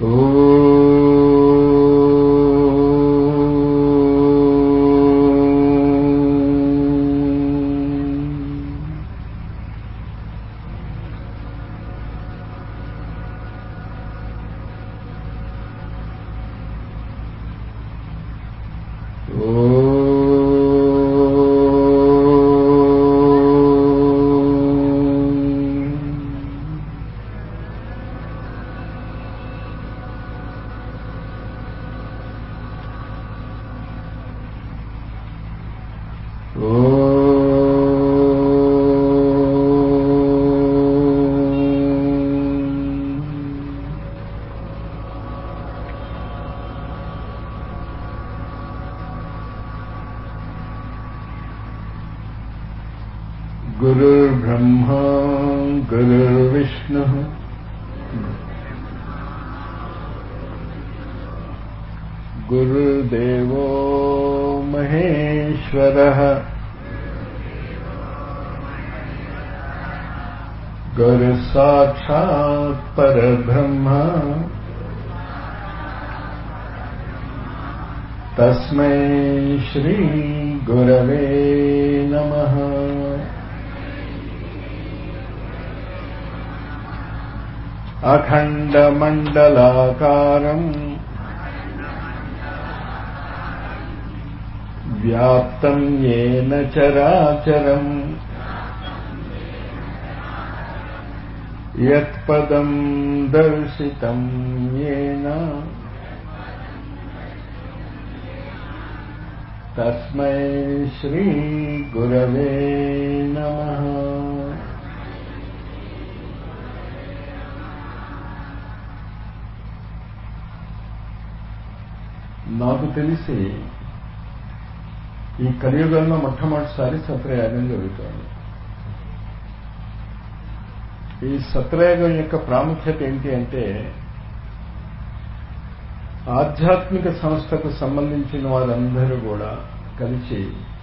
गुरुर्ब्रह्मा गुरुर्विष्णुः गुरुदेवो महेश्वरः गुरुसाक्षात् परब्रह्म तस्मै श्रीगुरवे नमः अखण्डमण्डलाकारम् व्याप्तम् येन चराचरम् यत्पदम् दर्शितम् येन तस्मै श्रीगुरवे नमः నాకు తెలిసి ఈ కలియుగంలో మొట్టమొదటిసారి సత్రయాగం జరుగుతోంది ఈ సత్రయాగం యొక్క ప్రాముఖ్యత ఏంటి అంటే ఆధ్యాత్మిక సంస్థకు సంబంధించిన వారందరూ కూడా కలిసి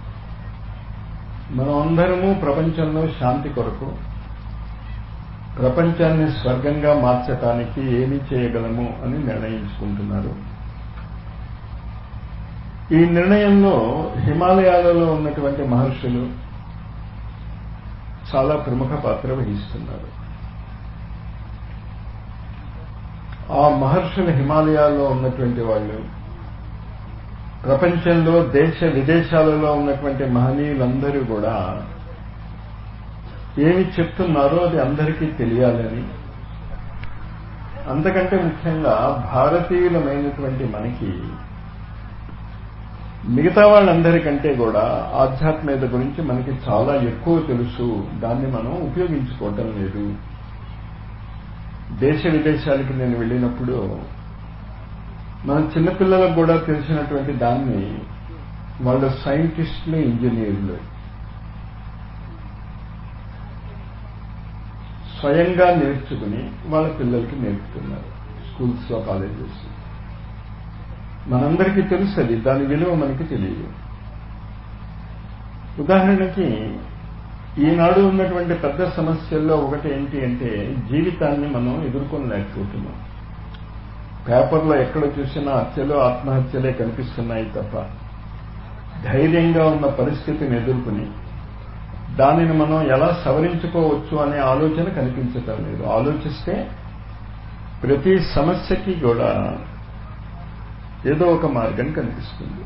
మనం అందరము ప్రపంచంలో శాంతి కొరకు ప్రపంచాన్ని స్వర్గంగా మార్చటానికి ఏమి చేయగలము అని నిర్ణయించుకుంటున్నారు ఈ నిర్ణయంలో హిమాలయాలలో ఉన్నటువంటి మహర్షులు చాలా ప్రముఖ పాత్ర వహిస్తున్నారు ఆ మహర్షులు హిమాలయాల్లో ఉన్నటువంటి వాళ్ళు ప్రపంచంలో దేశ విదేశాలలో ఉన్నటువంటి మహనీయులందరూ కూడా ఏమి చెప్తున్నారో అది అందరికీ తెలియాలని అంతకంటే ముఖ్యంగా భారతీయులమైనటువంటి మనకి మిగతా వాళ్ళందరికంటే కూడా ఆధ్యాత్మికత గురించి మనకి చాలా ఎక్కువ తెలుసు దాన్ని మనం ఉపయోగించుకోవటం లేదు దేశ విదేశాలకి నేను వెళ్ళినప్పుడు మన చిన్నపిల్లలకు కూడా తెలిసినటువంటి దాన్ని వాళ్ళు సైంటిస్టులు ఇంజనీర్లు స్వయంగా నేర్చుకుని వాళ్ళ పిల్లలకి నేర్పుతున్నారు స్కూల్స్లో కాలేజెస్ మనందరికీ తెలుసు అది దాని విలువ మనకి తెలియదు ఉదాహరణకి ఈనాడు ఉన్నటువంటి పెద్ద సమస్యల్లో ఒకటి ఏంటి అంటే జీవితాన్ని మనం ఎదుర్కొనలేకపోతున్నాం పేపర్లో ఎక్కడ చూసినా హత్యలు ఆత్మహత్యలే కనిపిస్తున్నాయి తప్ప ధైర్యంగా ఉన్న పరిస్థితిని ఎదుర్కొని దానిని మనం ఎలా సవరించుకోవచ్చు అనే ఆలోచన కనిపించటం లేదు ఆలోచిస్తే ప్రతి సమస్యకి కూడా ఏదో ఒక మార్గం కనిపిస్తుంది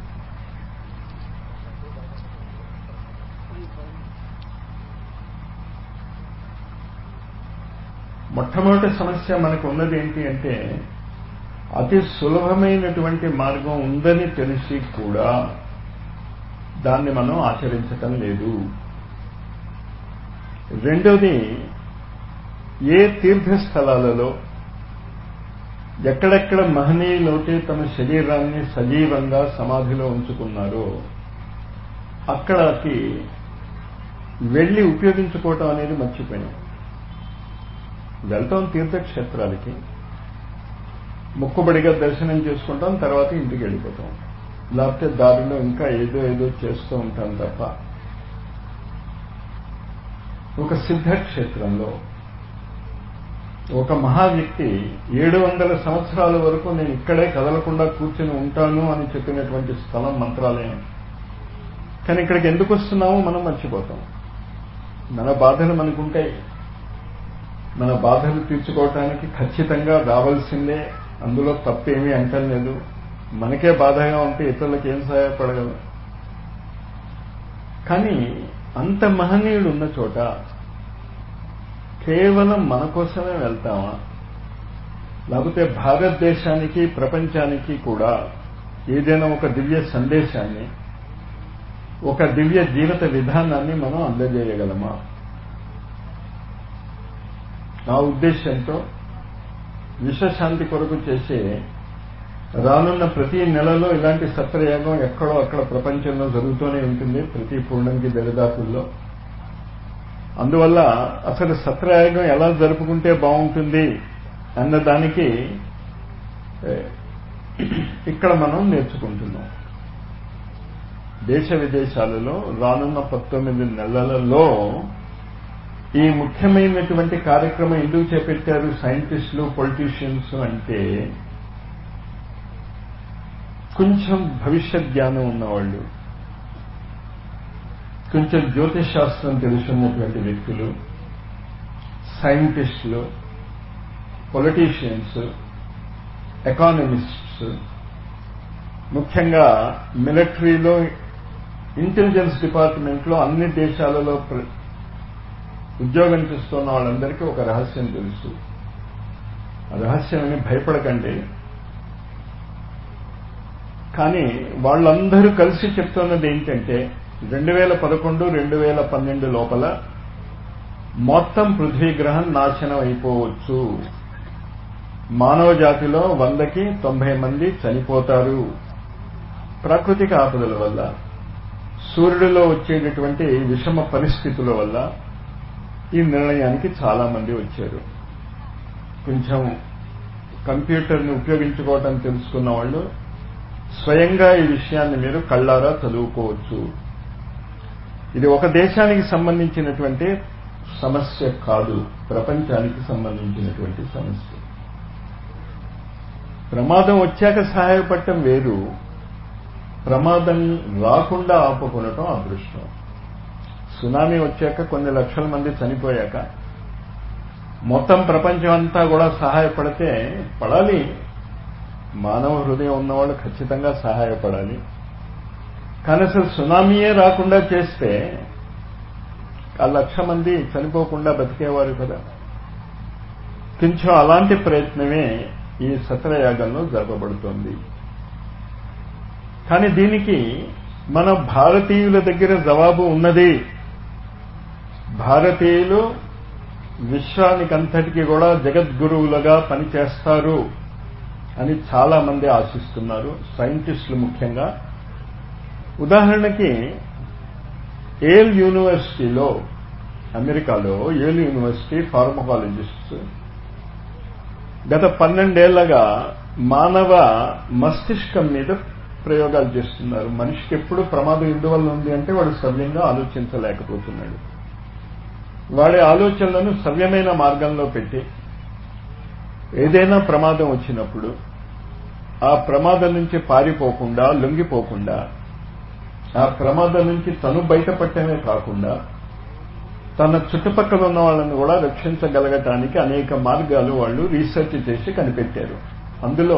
మొట్టమొదటి సమస్య మనకు ఉన్నది ఏంటి అంటే అతి సులభమైనటువంటి మార్గం ఉందని తెలిసి కూడా దాన్ని మనం ఆచరించటం లేదు రెండోది ఏ తీర్థస్థలాలలో ఎక్కడెక్కడ మహనీయులైతే తమ శరీరాన్ని సజీవంగా సమాధిలో ఉంచుకున్నారో అక్కడికి వెళ్ళి ఉపయోగించుకోవటం అనేది మర్చిపోయాం వెళ్తాం తీర్థక్షేత్రాలకి మొక్కుబడిగా దర్శనం చేసుకుంటాం తర్వాత ఇంటికి వెళ్ళిపోతాం లేకపోతే దారిలో ఇంకా ఏదో ఏదో చేస్తూ ఉంటాం తప్ప ఒక సిద్ధక్షేత్రంలో ఒక మహా వ్యక్తి ఏడు వందల సంవత్సరాల వరకు నేను ఇక్కడే కదలకుండా కూర్చొని ఉంటాను అని చెప్పినటువంటి స్థలం మంత్రాలయం కానీ ఇక్కడికి ఎందుకు వస్తున్నామో మనం మర్చిపోతాం మన బాధలు మనకుంటాయి మన బాధలు తీర్చుకోవటానికి ఖచ్చితంగా రావాల్సిందే అందులో తప్పేమీ అంటలేదు మనకే బాధగా ఉంటే ఇతరులకు ఏం సహాయపడగలం కానీ అంత మహనీయుడు ఉన్న చోట కేవలం మన కోసమే వెళ్తామా లేకపోతే భారతదేశానికి ప్రపంచానికి కూడా ఏదైనా ఒక దివ్య సందేశాన్ని ఒక దివ్య జీవిత విధానాన్ని మనం అందజేయగలమా ఆ ఉద్దేశంతో విశ్వశాంతి కొరకు చేసే రానున్న ప్రతి నెలలో ఇలాంటి సత్రయాగం ఎక్కడో అక్కడ ప్రపంచంలో జరుగుతూనే ఉంటుంది ప్రతి పూర్ణంకి దరిదాపుల్లో అందువల్ల అసలు సత్రయాగం ఎలా జరుపుకుంటే బాగుంటుంది అన్న దానికి ఇక్కడ మనం నేర్చుకుంటున్నాం దేశ విదేశాలలో రానున్న పంతొమ్మిది నెలలలో ఈ ముఖ్యమైనటువంటి కార్యక్రమం ఎందుకు చేపట్టారు సైంటిస్టులు పొలిటీషియన్స్ అంటే కొంచెం భవిష్యత్ జ్ఞానం ఉన్నవాళ్ళు కొంచెం జ్యోతిష్ శాస్త్రం తెలుసున్నటువంటి వ్యక్తులు సైంటిస్టులు పొలిటీషియన్స్ ఎకానమిస్ట్స్ ముఖ్యంగా మిలిటరీలో ఇంటెలిజెన్స్ డిపార్ట్మెంట్లో అన్ని దేశాలలో ఉద్యోగం చేస్తున్న వాళ్ళందరికీ ఒక రహస్యం తెలుసు ఆ రహస్యమని భయపడకండి కానీ వాళ్ళందరూ కలిసి చెప్తున్నది ఏంటంటే రెండు వేల పదకొండు రెండు వేల పన్నెండు లోపల మొత్తం పృథ్వీ గ్రహం నాశనం అయిపోవచ్చు మానవ జాతిలో వందకి తొంభై మంది చనిపోతారు ప్రాకృతిక ఆపదల వల్ల సూర్యుడిలో వచ్చేటటువంటి విషమ పరిస్థితుల వల్ల ఈ నిర్ణయానికి చాలా మంది వచ్చారు కొంచెం కంప్యూటర్ని ఉపయోగించుకోవటం తెలుసుకున్న వాళ్ళు స్వయంగా ఈ విషయాన్ని మీరు కళ్ళారా చదువుకోవచ్చు ఇది ఒక దేశానికి సంబంధించినటువంటి సమస్య కాదు ప్రపంచానికి సంబంధించినటువంటి సమస్య ప్రమాదం వచ్చాక సహాయపడటం వేరు ప్రమాదం రాకుండా ఆపుకొనటం అదృష్టం సునామీ వచ్చాక కొన్ని లక్షల మంది చనిపోయాక మొత్తం ప్రపంచం అంతా కూడా సహాయపడితే పడాలి మానవ హృదయం ఉన్నవాళ్ళు ఖచ్చితంగా సహాయపడాలి కానీ అసలు సునామీయే రాకుండా చేస్తే ఆ లక్ష మంది చనిపోకుండా బతికేవారు కదా కొంచెం అలాంటి ప్రయత్నమే ఈ సత్రయాగంలో జరపబడుతోంది కానీ దీనికి మన భారతీయుల దగ్గర జవాబు ఉన్నది భారతీయులు విశ్వానికంతటికి కూడా జగద్గురువులుగా పనిచేస్తారు అని చాలా మంది ఆశిస్తున్నారు సైంటిస్టులు ముఖ్యంగా ఉదాహరణకి ఏల్ యూనివర్సిటీలో అమెరికాలో ఏల్ యూనివర్సిటీ ఫార్మకాలజిస్ట్స్ గత పన్నెండేళ్లగా మానవ మస్తిష్కం మీద ప్రయోగాలు చేస్తున్నారు మనిషికి ఎప్పుడు ప్రమాదం ఎందువల్ల ఉంది అంటే వాడు సవ్యంగా ఆలోచించలేకపోతున్నాడు వాడి ఆలోచనలను సవ్యమైన మార్గంలో పెట్టి ఏదైనా ప్రమాదం వచ్చినప్పుడు ఆ ప్రమాదం నుంచి పారిపోకుండా లొంగిపోకుండా ఆ ప్రమాదం నుంచి తను బయటపడటమే కాకుండా తన చుట్టుపక్కల ఉన్న వాళ్ళని కూడా రక్షించగలగటానికి అనేక మార్గాలు వాళ్ళు రీసెర్చ్ చేసి కనిపెట్టారు అందులో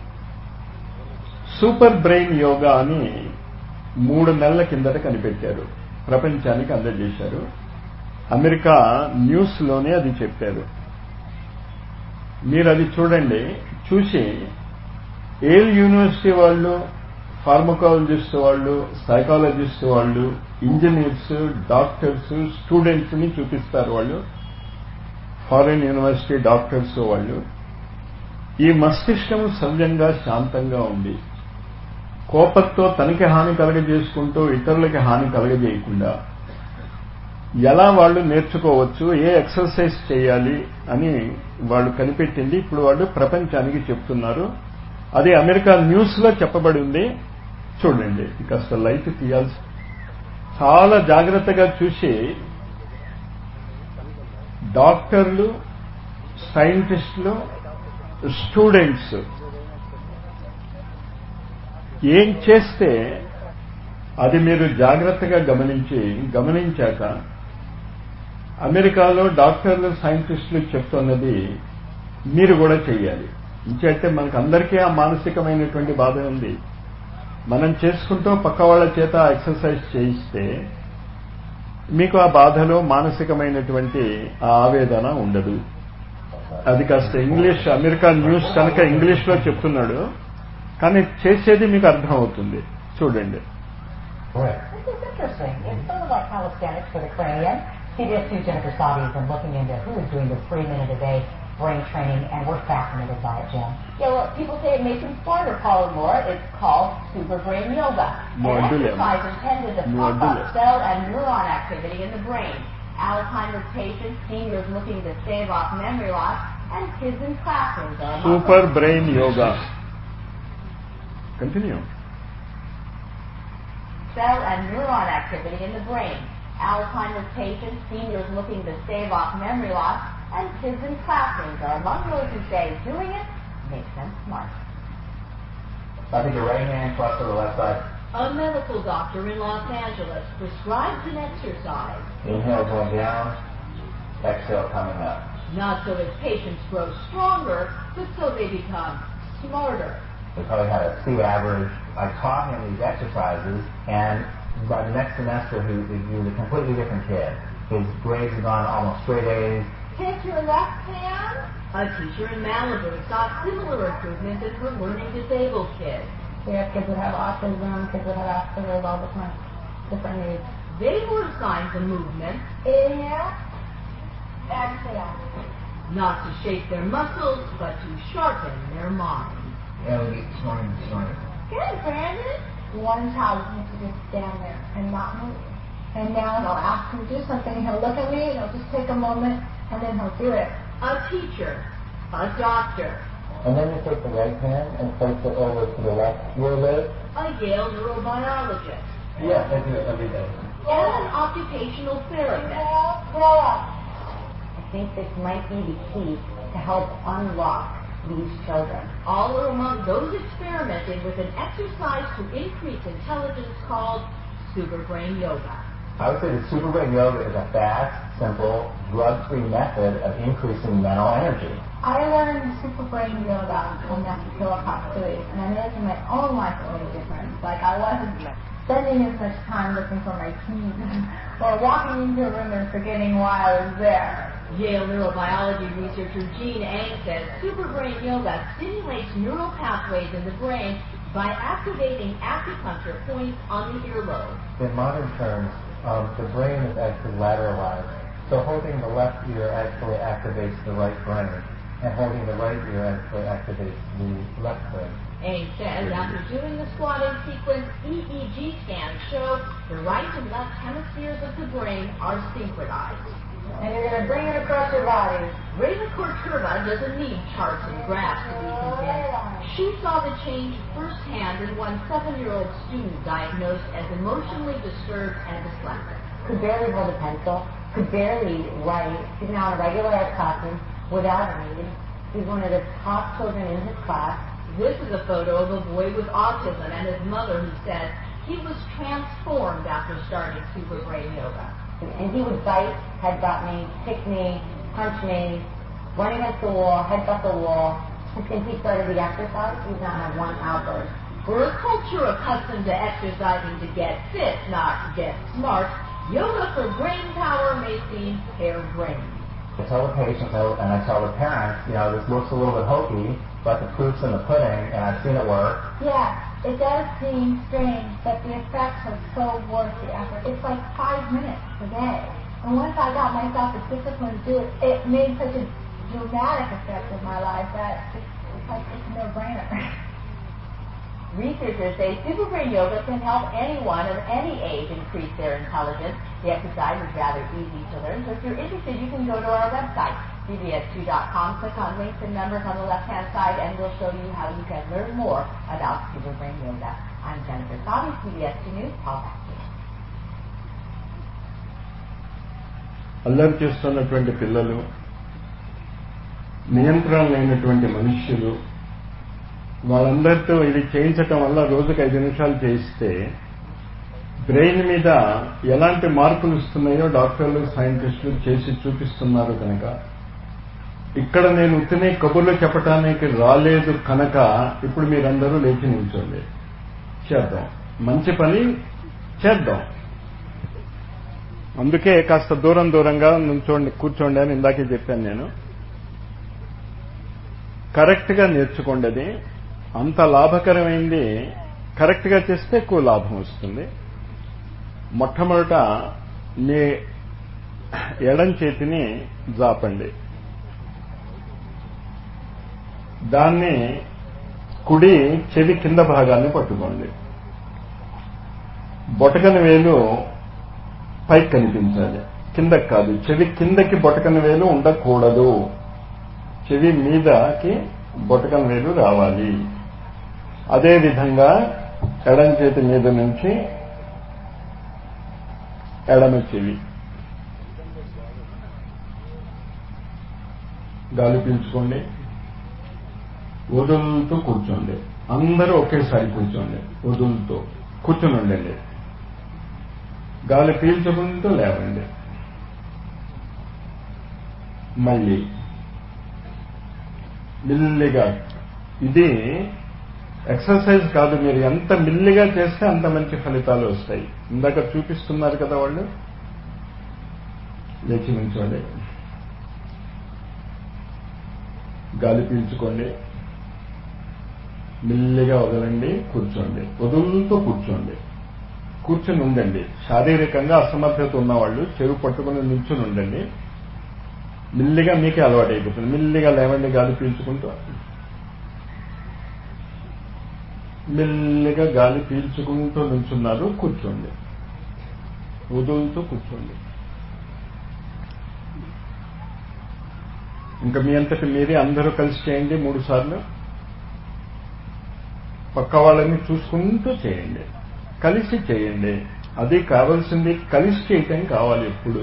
సూపర్ బ్రెయిన్ యోగా అని మూడు నెలల కిందట కనిపెట్టారు ప్రపంచానికి అందజేశారు అమెరికా న్యూస్లోనే అది చెప్పారు మీరు అది చూడండి చూసి ఏల్ యూనివర్సిటీ వాళ్ళు ఫార్మకాలజిస్ట్ వాళ్ళు సైకాలజిస్ట్ వాళ్ళు ఇంజనీర్స్ డాక్టర్స్ స్టూడెంట్స్ ని చూపిస్తారు వాళ్ళు ఫారిన్ యూనివర్సిటీ డాక్టర్స్ వాళ్ళు ఈ మస్తిష్కం సవ్యంగా శాంతంగా ఉంది కోపంతో తనకి హాని కలగజేసుకుంటూ ఇతరులకి హాని కలగజేయకుండా ఎలా వాళ్ళు నేర్చుకోవచ్చు ఏ ఎక్సర్సైజ్ చేయాలి అని వాళ్ళు కనిపెట్టింది ఇప్పుడు వాళ్ళు ప్రపంచానికి చెప్తున్నారు అది అమెరికా న్యూస్ లో చెప్పబడి ఉంది చూడండి కాస్త లైట్ తీయాల్సి చాలా జాగ్రత్తగా చూసి డాక్టర్లు సైంటిస్టులు స్టూడెంట్స్ ఏం చేస్తే అది మీరు జాగ్రత్తగా గమనించి గమనించాక అమెరికాలో డాక్టర్లు సైంటిస్టులు చెప్తున్నది మీరు కూడా చెయ్యాలి ఇంచేస్తే మనకు అందరికీ ఆ మానసికమైనటువంటి బాధ ఉంది మనం చేసుకుంటూ పక్క వాళ్ళ చేత ఎక్సర్సైజ్ చేయిస్తే మీకు ఆ బాధలో మానసికమైనటువంటి ఆ ఆవేదన ఉండదు అది కాస్త ఇంగ్లీష్ అమెరికా న్యూస్ కనుక ఇంగ్లీష్లో చెప్తున్నాడు కానీ చేసేది మీకు అర్థం అవుతుంది చూడండి This is interesting. It's sort of like calisthenics for the cranium. CBS 2 Jennifer Saudi has been looking into who is doing the three minute a day brain training, and we're fascinated by it, Jim. Yeah, well, people say it makes them smarter, Paul and Laura. It's called super brain yoga. More An dilemma. exercise intended to More pump up dilemma. cell and neuron activity in the brain. Alzheimer's patients, seniors looking to stave off memory loss, and kids in classrooms are among super brain yoga continue cell and neuron activity in the brain. Alzheimer's patients, seniors looking to stave off memory loss, and kids in classrooms are among those who say doing it makes them smart. I think your right hand crossed to the left side. A medical doctor in Los Angeles prescribes an exercise Inhale going down, exhale coming up. not so his patients grow stronger, but so they become smarter. We probably had a C average. I taught him these exercises, and by the next semester, he, he was a completely different kid. His grades had gone almost straight A's. Take your left hand. A teacher in Malibu saw similar improvements in her learning disabled kids. We have kids that have autism, kids that have Asperger's, all different different needs. They were assigned the movement Inhale, exhale. not to shape their muscles, but to sharpen their minds. And we get smarter and smarter. Good, Brandon. One child needs to just stand there and not move. And now I'll ask him to do something. He'll look at me, and he'll just take a moment, and then he'll do it. A teacher, a doctor, And then you take the right hand and place it over to the left earlobe. a Yale neurobiologist, Yes, I do it every day. and an occupational therapist. Inhale, roll up. I think this might be the key to help unlock these children. All are among those experimenting with an exercise to increase intelligence called super brain yoga. I would say that super brain yoga is a fast, simple, drug-free method of increasing mental energy. I learned super brain yoga from Master Katsui, and I noticed in my own life a little difference. Like I wasn't spending as much time looking for my keys or walking into a room and forgetting why I was there. Yale neurobiology researcher Jean Eng says super brain yoga stimulates neural pathways in the brain by activating acupuncture points on the earlobe. In modern terms, um, the brain is actually lateralized. So holding the left ear actually activates the right brain, and holding the right ear actually activates the left brain. Eng says after doing the squatting sequence, EEG scans show the right and left hemispheres of the brain are synchronized. And you're going to bring it across your body. Reva Korturba doesn't need charts and graphs to be convinced. She saw the change firsthand in one seven-year-old student diagnosed as emotionally disturbed and dyslexic. Could barely hold a pencil, could barely write, he's now in a regular ed classroom without an aid. He's one of the top children in his class. This is a photo of a boy with autism and his mother who says he was transformed after starting Super Brain Yoga. And he would bite, headbutt me, kick me, punch me, run against the wall, headbutt the wall. Since he started the exercise, he's not had one outburst. For a culture accustomed to exercising to get fit, not get smart, yoga for brain power may seem harebrained. I tell the patients and I tell the parents, you know, this looks a little bit hokey, but the proof's in the pudding, and I've seen it work. Yeah, it does seem strange, but the effects are so worth the effort. It's like five minutes a day. And once I got myself the discipline to do it, it made such a dramatic effect in my life that it's, it's like it's a no-brainer. Researchers say Super Brain Yoga can help anyone of any age increase their intelligence. The exercise is rather easy to learn, so if you're interested, you can go to our website, cbs2.com, click on links and numbers on the left-hand side, and we'll show you how you can learn more about Super Brain Yoga. I'm Jennifer Sabi, CBS 2 News. Paul back to you. అల్లరి చేస్తున్నటువంటి పిల్లలు నియంత్రణ లేనటువంటి మనుష్యులు వాళ్ళందరితో ఇది చేయించటం వల్ల రోజుకి ఐదు నిమిషాలు చేయిస్తే బ్రెయిన్ మీద ఎలాంటి మార్పులు వస్తున్నాయో డాక్టర్లు సైంటిస్టులు చేసి చూపిస్తున్నారు కనుక ఇక్కడ నేను ఉత్తినే కబుర్లు చెప్పటానికి రాలేదు కనుక ఇప్పుడు మీరందరూ లేచి నిల్చోండి చేద్దాం మంచి పని చేద్దాం అందుకే కాస్త దూరం దూరంగా నుంచోండి కూర్చోండి అని ఇందాకే చెప్పాను నేను కరెక్ట్గా నేర్చుకోండి అది అంత లాభకరమైంది కరెక్ట్గా చేస్తే ఎక్కువ లాభం వస్తుంది మొట్టమొదట మీ ఎడం చేతిని జాపండి దాన్ని కుడి చెవి కింద భాగాన్ని పట్టుకోండి బొటకన వేలు పైకి కనిపించాలి కిందకి కాదు చెవి కిందకి బొటకన వేలు ఉండకూడదు చెవి మీదకి బొటకన వేలు రావాలి అదేవిధంగా ఎడం చేతి మీద నుంచి ఎడమ చెవి గాలి పీల్చుకోండి వదులుతూ కూర్చోండి అందరూ ఒకేసారి కూర్చోండి వదులుతూ కూర్చుని ఉండండి గాలి పీల్చుకుంటూ లేవండి మళ్ళీ మిల్లిగా ఇది ఎక్సర్సైజ్ కాదు మీరు ఎంత మిల్లిగా చేస్తే అంత మంచి ఫలితాలు వస్తాయి ఇందాక చూపిస్తున్నారు కదా వాళ్ళు లేచి నుంచోండి గాలి పీల్చుకోండి మెల్లిగా వదలండి కూర్చోండి వదులుతూ కూర్చోండి కూర్చుని ఉండండి శారీరకంగా అసమర్థత ఉన్నవాళ్ళు చెరువు పట్టుకుని నిల్చుని ఉండండి మెల్లిగా మీకే అలవాటు అయిపోతుంది మెల్లిగా లేవండి గాలి పీల్చుకుంటూ మెల్లిగా గాలి పీల్చుకుంటూ నిల్చున్నారు కూర్చోండి వదులుతూ కూర్చోండి ఇంకా మీ అంతటి మీరే అందరూ కలిసి చేయండి మూడు సార్లు పక్క వాళ్ళని చూసుకుంటూ చేయండి కలిసి చేయండి అది కావాల్సింది కలిసి చేయటం కావాలి ఎప్పుడు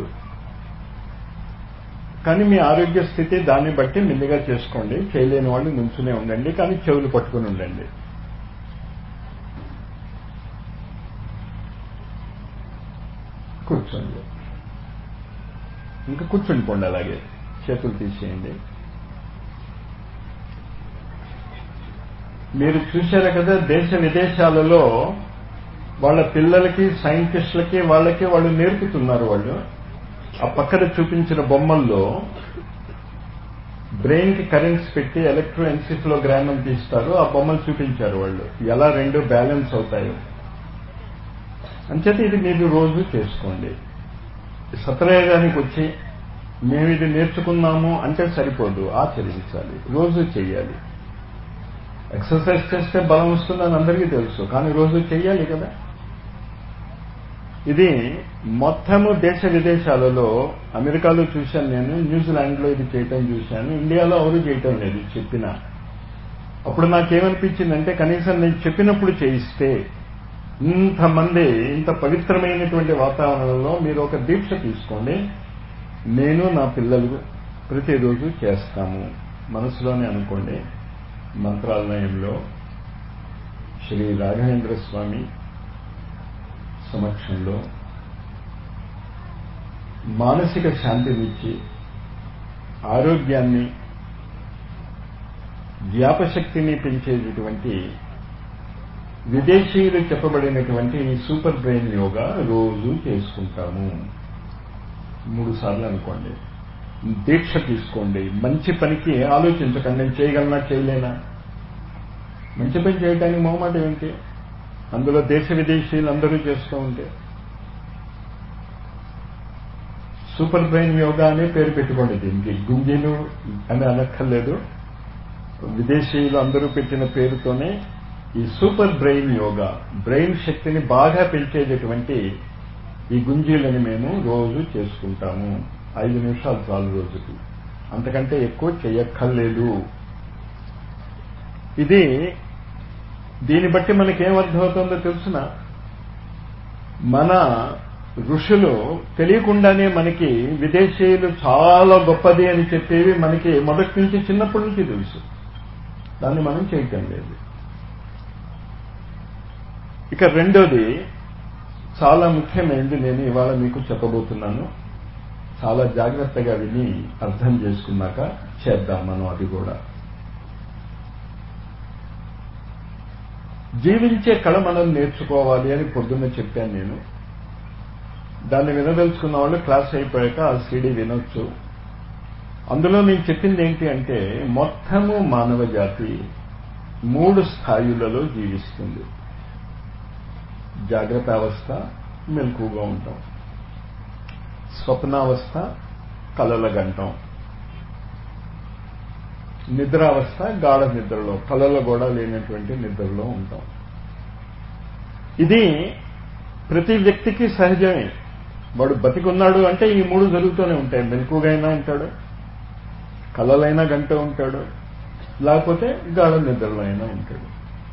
కానీ మీ ఆరోగ్య స్థితి దాన్ని బట్టి మెల్లిగా చేసుకోండి చేయలేని వాళ్ళు నుంచునే ఉండండి కానీ చెవులు పట్టుకుని ఉండండి కూర్చోండి ఇంకా కూర్చుని పోండి అలాగే చేతులు తీసేయండి మీరు చూశారు కదా దేశ విదేశాలలో వాళ్ళ పిల్లలకి సైంటిస్టులకి వాళ్ళకి వాళ్ళు నేర్పుతున్నారు వాళ్ళు ఆ పక్కన చూపించిన బొమ్మల్లో బ్రెయిన్ కి కరెంట్స్ పెట్టి ఎలక్ట్రో ఎన్సిఫ్లోగ్రామ్ అని తీస్తారు ఆ బొమ్మలు చూపించారు వాళ్ళు ఎలా రెండు బ్యాలెన్స్ అవుతాయో అంచేత ఇది మీరు రోజు చేసుకోండి సత్రయోగానికి వచ్చి మేము ఇది నేర్చుకున్నాము అంటే సరిపోదు ఆచరించాలి రోజు చెయ్యాలి ఎక్సర్సైజ్ చేస్తే బలం వస్తుందని అందరికీ తెలుసు కానీ రోజు చెయ్యాలి కదా ఇది మొత్తము దేశ విదేశాలలో అమెరికాలో చూశాను నేను న్యూజిలాండ్లో ఇది చేయటం చూశాను ఇండియాలో ఎవరు చేయటం లేదు చెప్పిన అప్పుడు నాకేమనిపించిందంటే కనీసం నేను చెప్పినప్పుడు చేయిస్తే ఇంతమంది ఇంత పవిత్రమైనటువంటి వాతావరణంలో మీరు ఒక దీక్ష తీసుకోండి నేను నా పిల్లలు ప్రతిరోజు చేస్తాము మనసులోనే అనుకోండి మంత్రాలయంలో శ్రీ రాఘవేంద్ర స్వామి సమక్షంలో మానసిక శాంతినిచ్చి ఆరోగ్యాన్ని జ్ఞాపశక్తిని పెంచేటటువంటి విదేశీయులు చెప్పబడినటువంటి ఈ సూపర్ బ్రెయిన్ యోగా రోజు చేసుకుంటాము మూడు సార్లు అనుకోండి దీక్ష తీసుకోండి మంచి పనికి ఆలోచించకండి నేను చేయగలనా చేయలేనా మంచి పని చేయడానికి మొహమాటం ఏంటి అందులో దేశ విదేశీయులు అందరూ చేస్తూ ఉంటే సూపర్ బ్రెయిన్ యోగా అనే పేరు పెట్టుకోండి దీనికి గుంజీలు అని అనక్కర్లేదు విదేశీయులు అందరూ పెట్టిన పేరుతోనే ఈ సూపర్ బ్రెయిన్ యోగా బ్రెయిన్ శక్తిని బాగా పెంచేటటువంటి ఈ గుంజీలని మేము రోజు చేసుకుంటాము ఐదు నిమిషాలు చాలు రోజుకి అంతకంటే ఎక్కువ చేయక్కర్లేదు ఇది దీన్ని బట్టి మనకేం అర్థమవుతుందో తెలుసిన మన ఋషులు తెలియకుండానే మనకి విదేశీయులు చాలా గొప్పది అని చెప్పేవి మనకి మొదటి నుంచి చిన్నప్పటి నుంచి తెలుసు దాన్ని మనం చేయటం లేదు ఇక రెండోది చాలా ముఖ్యమైనది నేను ఇవాళ మీకు చెప్పబోతున్నాను చాలా జాగ్రత్తగా విని అర్థం చేసుకున్నాక చేద్దాం మనం అది కూడా జీవించే కళ మనం నేర్చుకోవాలి అని పొద్దున్న చెప్పాను నేను దాన్ని వినదలుచుకున్న వాళ్ళు క్లాస్ అయిపోయాక ఆ సీడీ వినొచ్చు అందులో నేను చెప్పింది ఏంటి అంటే మొత్తము మానవ జాతి మూడు స్థాయిలలో జీవిస్తుంది జాగ్రత్త అవస్థ మెలకుగా ఉంటాం స్వప్నావస్థ కలల గంటం నిద్రావస్థ గాఢ నిద్రలో కళలో కూడా లేనటువంటి నిద్రలో ఉంటాం ఇది ప్రతి వ్యక్తికి సహజమే వాడు బతికున్నాడు అంటే ఈ మూడు జరుగుతూనే ఉంటాయి మెలకుగా అయినా ఉంటాడు కళలైనా గంట ఉంటాడు లేకపోతే గాఢ నిద్రలో అయినా ఉంటాడు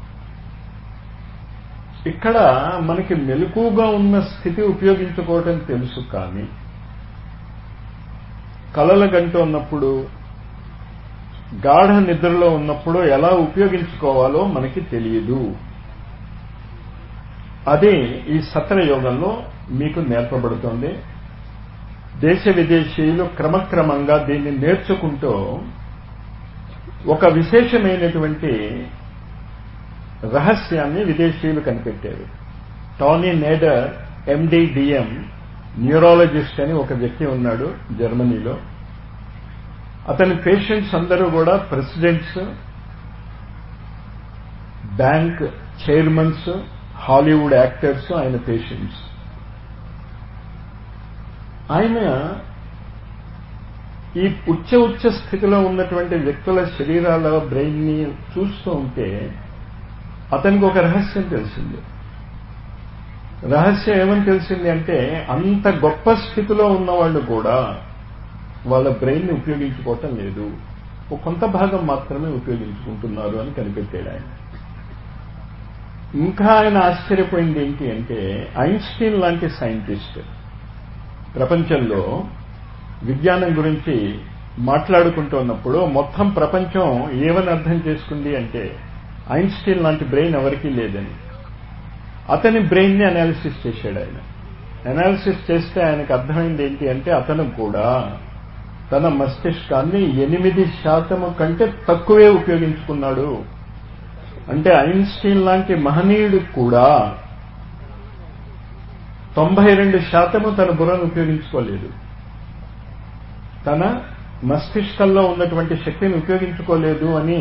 ఇక్కడ మనకి మెలకుగా ఉన్న స్థితి ఉపయోగించుకోవటం తెలుసు కానీ కలల గంట ఉన్నప్పుడు గాఢ నిద్రలో ఉన్నప్పుడు ఎలా ఉపయోగించుకోవాలో మనకి తెలియదు అదే ఈ సత్రయోగంలో మీకు నేర్పబడుతోంది దేశ విదేశీయులు క్రమక్రమంగా దీన్ని నేర్చుకుంటూ ఒక విశేషమైనటువంటి రహస్యాన్ని విదేశీయులు కనిపెట్టారు టానీ నేడర్ ఎండిడిఎం న్యూరాలజిస్ట్ అని ఒక వ్యక్తి ఉన్నాడు జర్మనీలో అతని పేషెంట్స్ అందరూ కూడా presidents bank chairmans Hollywood actors ఆయన పేషెంట్స్ ఆయన ఈ ఉచ్చ ఉచ్చ స్థితిలో ఉన్నటువంటి వ్యక్తుల శరీరాల బ్రెయిన్ ని చూస్తూ ఉంటే అతనికి ఒక రహస్యం తెలిసింది రహస్యం ఏమని తెలిసింది అంటే అంత గొప్ప స్థితిలో ఉన్నవాళ్ళు కూడా వాళ్ళ బ్రెయిన్ ని ఉపయోగించుకోవటం లేదు ఒక కొంత భాగం మాత్రమే ఉపయోగించుకుంటున్నారు అని కనిపెట్టాడు ఆయన ఇంకా ఆయన ఆశ్చర్యపోయింది ఏంటి అంటే ఐన్స్టీన్ లాంటి సైంటిస్ట్ ప్రపంచంలో విజ్ఞానం గురించి మాట్లాడుకుంటున్నప్పుడు మొత్తం ప్రపంచం ఏమని అర్థం చేసుకుంది అంటే ఐన్స్టీన్ లాంటి బ్రెయిన్ ఎవరికీ లేదని అతని బ్రెయిన్ ని అనాలిసిస్ చేశాడు ఆయన అనాలిసిస్ చేస్తే ఆయనకు అర్థమైంది ఏంటి అంటే అతను కూడా తన మస్తిష్కాన్ని ఎనిమిది శాతము కంటే తక్కువే ఉపయోగించుకున్నాడు అంటే ఐన్స్టీన్ లాంటి మహనీయుడు కూడా తొంభై రెండు శాతము తన బుర్రను ఉపయోగించుకోలేదు తన మస్తిష్కంలో ఉన్నటువంటి శక్తిని ఉపయోగించుకోలేదు అని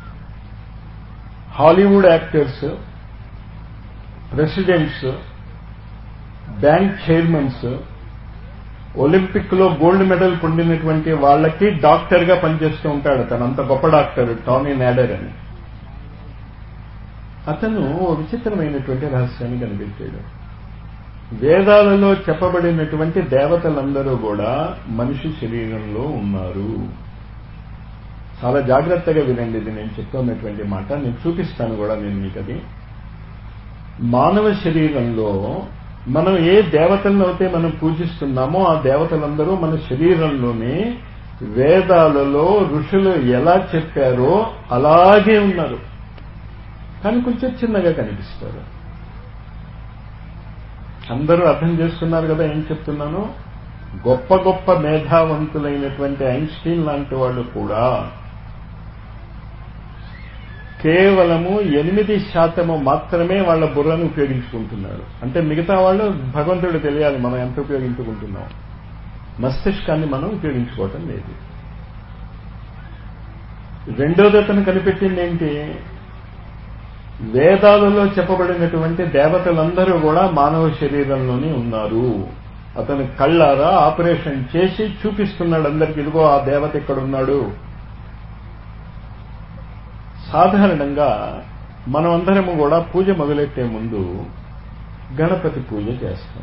Hollywood actors presidents bank chairmans Olympic లో గోల్డ్ మెడల్ పొందినటువంటి వాళ్ళకి డాక్టర్ గా పనిచేస్తూ ఉంటాడు తను అంత గొప్ప డాక్టర్ టామీ నాడర్ అని అతను ఓ విచిత్రమైనటువంటి రహస్యాన్ని కనిపెట్టాడు వేదాలలో చెప్పబడినటువంటి దేవతలందరూ కూడా మనిషి శరీరంలో ఉన్నారు చాలా జాగ్రత్తగా వినండి ఇది నేను చెప్తున్నటువంటి మాట నేను చూపిస్తాను కూడా నేను మీకు అది మానవ శరీరంలో మనం ఏ దేవతలను అయితే మనం పూజిస్తున్నామో ఆ దేవతలందరూ మన శరీరంలోనే వేదాలలో ఋషులు ఎలా చెప్పారో అలాగే ఉన్నారు కానీ కొంచెం చిన్నగా కనిపిస్తారు అందరూ అర్థం చేసుకున్నారు కదా ఏం చెప్తున్నాను గొప్ప గొప్ప మేధావంతులైనటువంటి ఐన్స్టీన్ లాంటి వాళ్ళు కూడా కేవలము ఎనిమిది శాతము మాత్రమే వాళ్ళ బుర్రను ఉపయోగించుకుంటున్నారు అంటే మిగతా వాళ్ళు భగవంతుడు తెలియాలి మనం ఎంత ఉపయోగించుకుంటున్నాం మస్తిష్కాన్ని మనం ఉపయోగించుకోవటం లేదు రెండోది అతను కనిపెట్టింది ఏంటి వేదాలలో చెప్పబడినటువంటి దేవతలందరూ కూడా మానవ శరీరంలోనే ఉన్నారు అతను కళ్ళారా ఆపరేషన్ చేసి చూపిస్తున్నాడు అందరికి ఇదిగో ఆ దేవత ఇక్కడ ఉన్నాడు సాధారణంగా మనమందరము కూడా పూజ మొదలెట్టే ముందు గణపతి పూజ చేస్తాం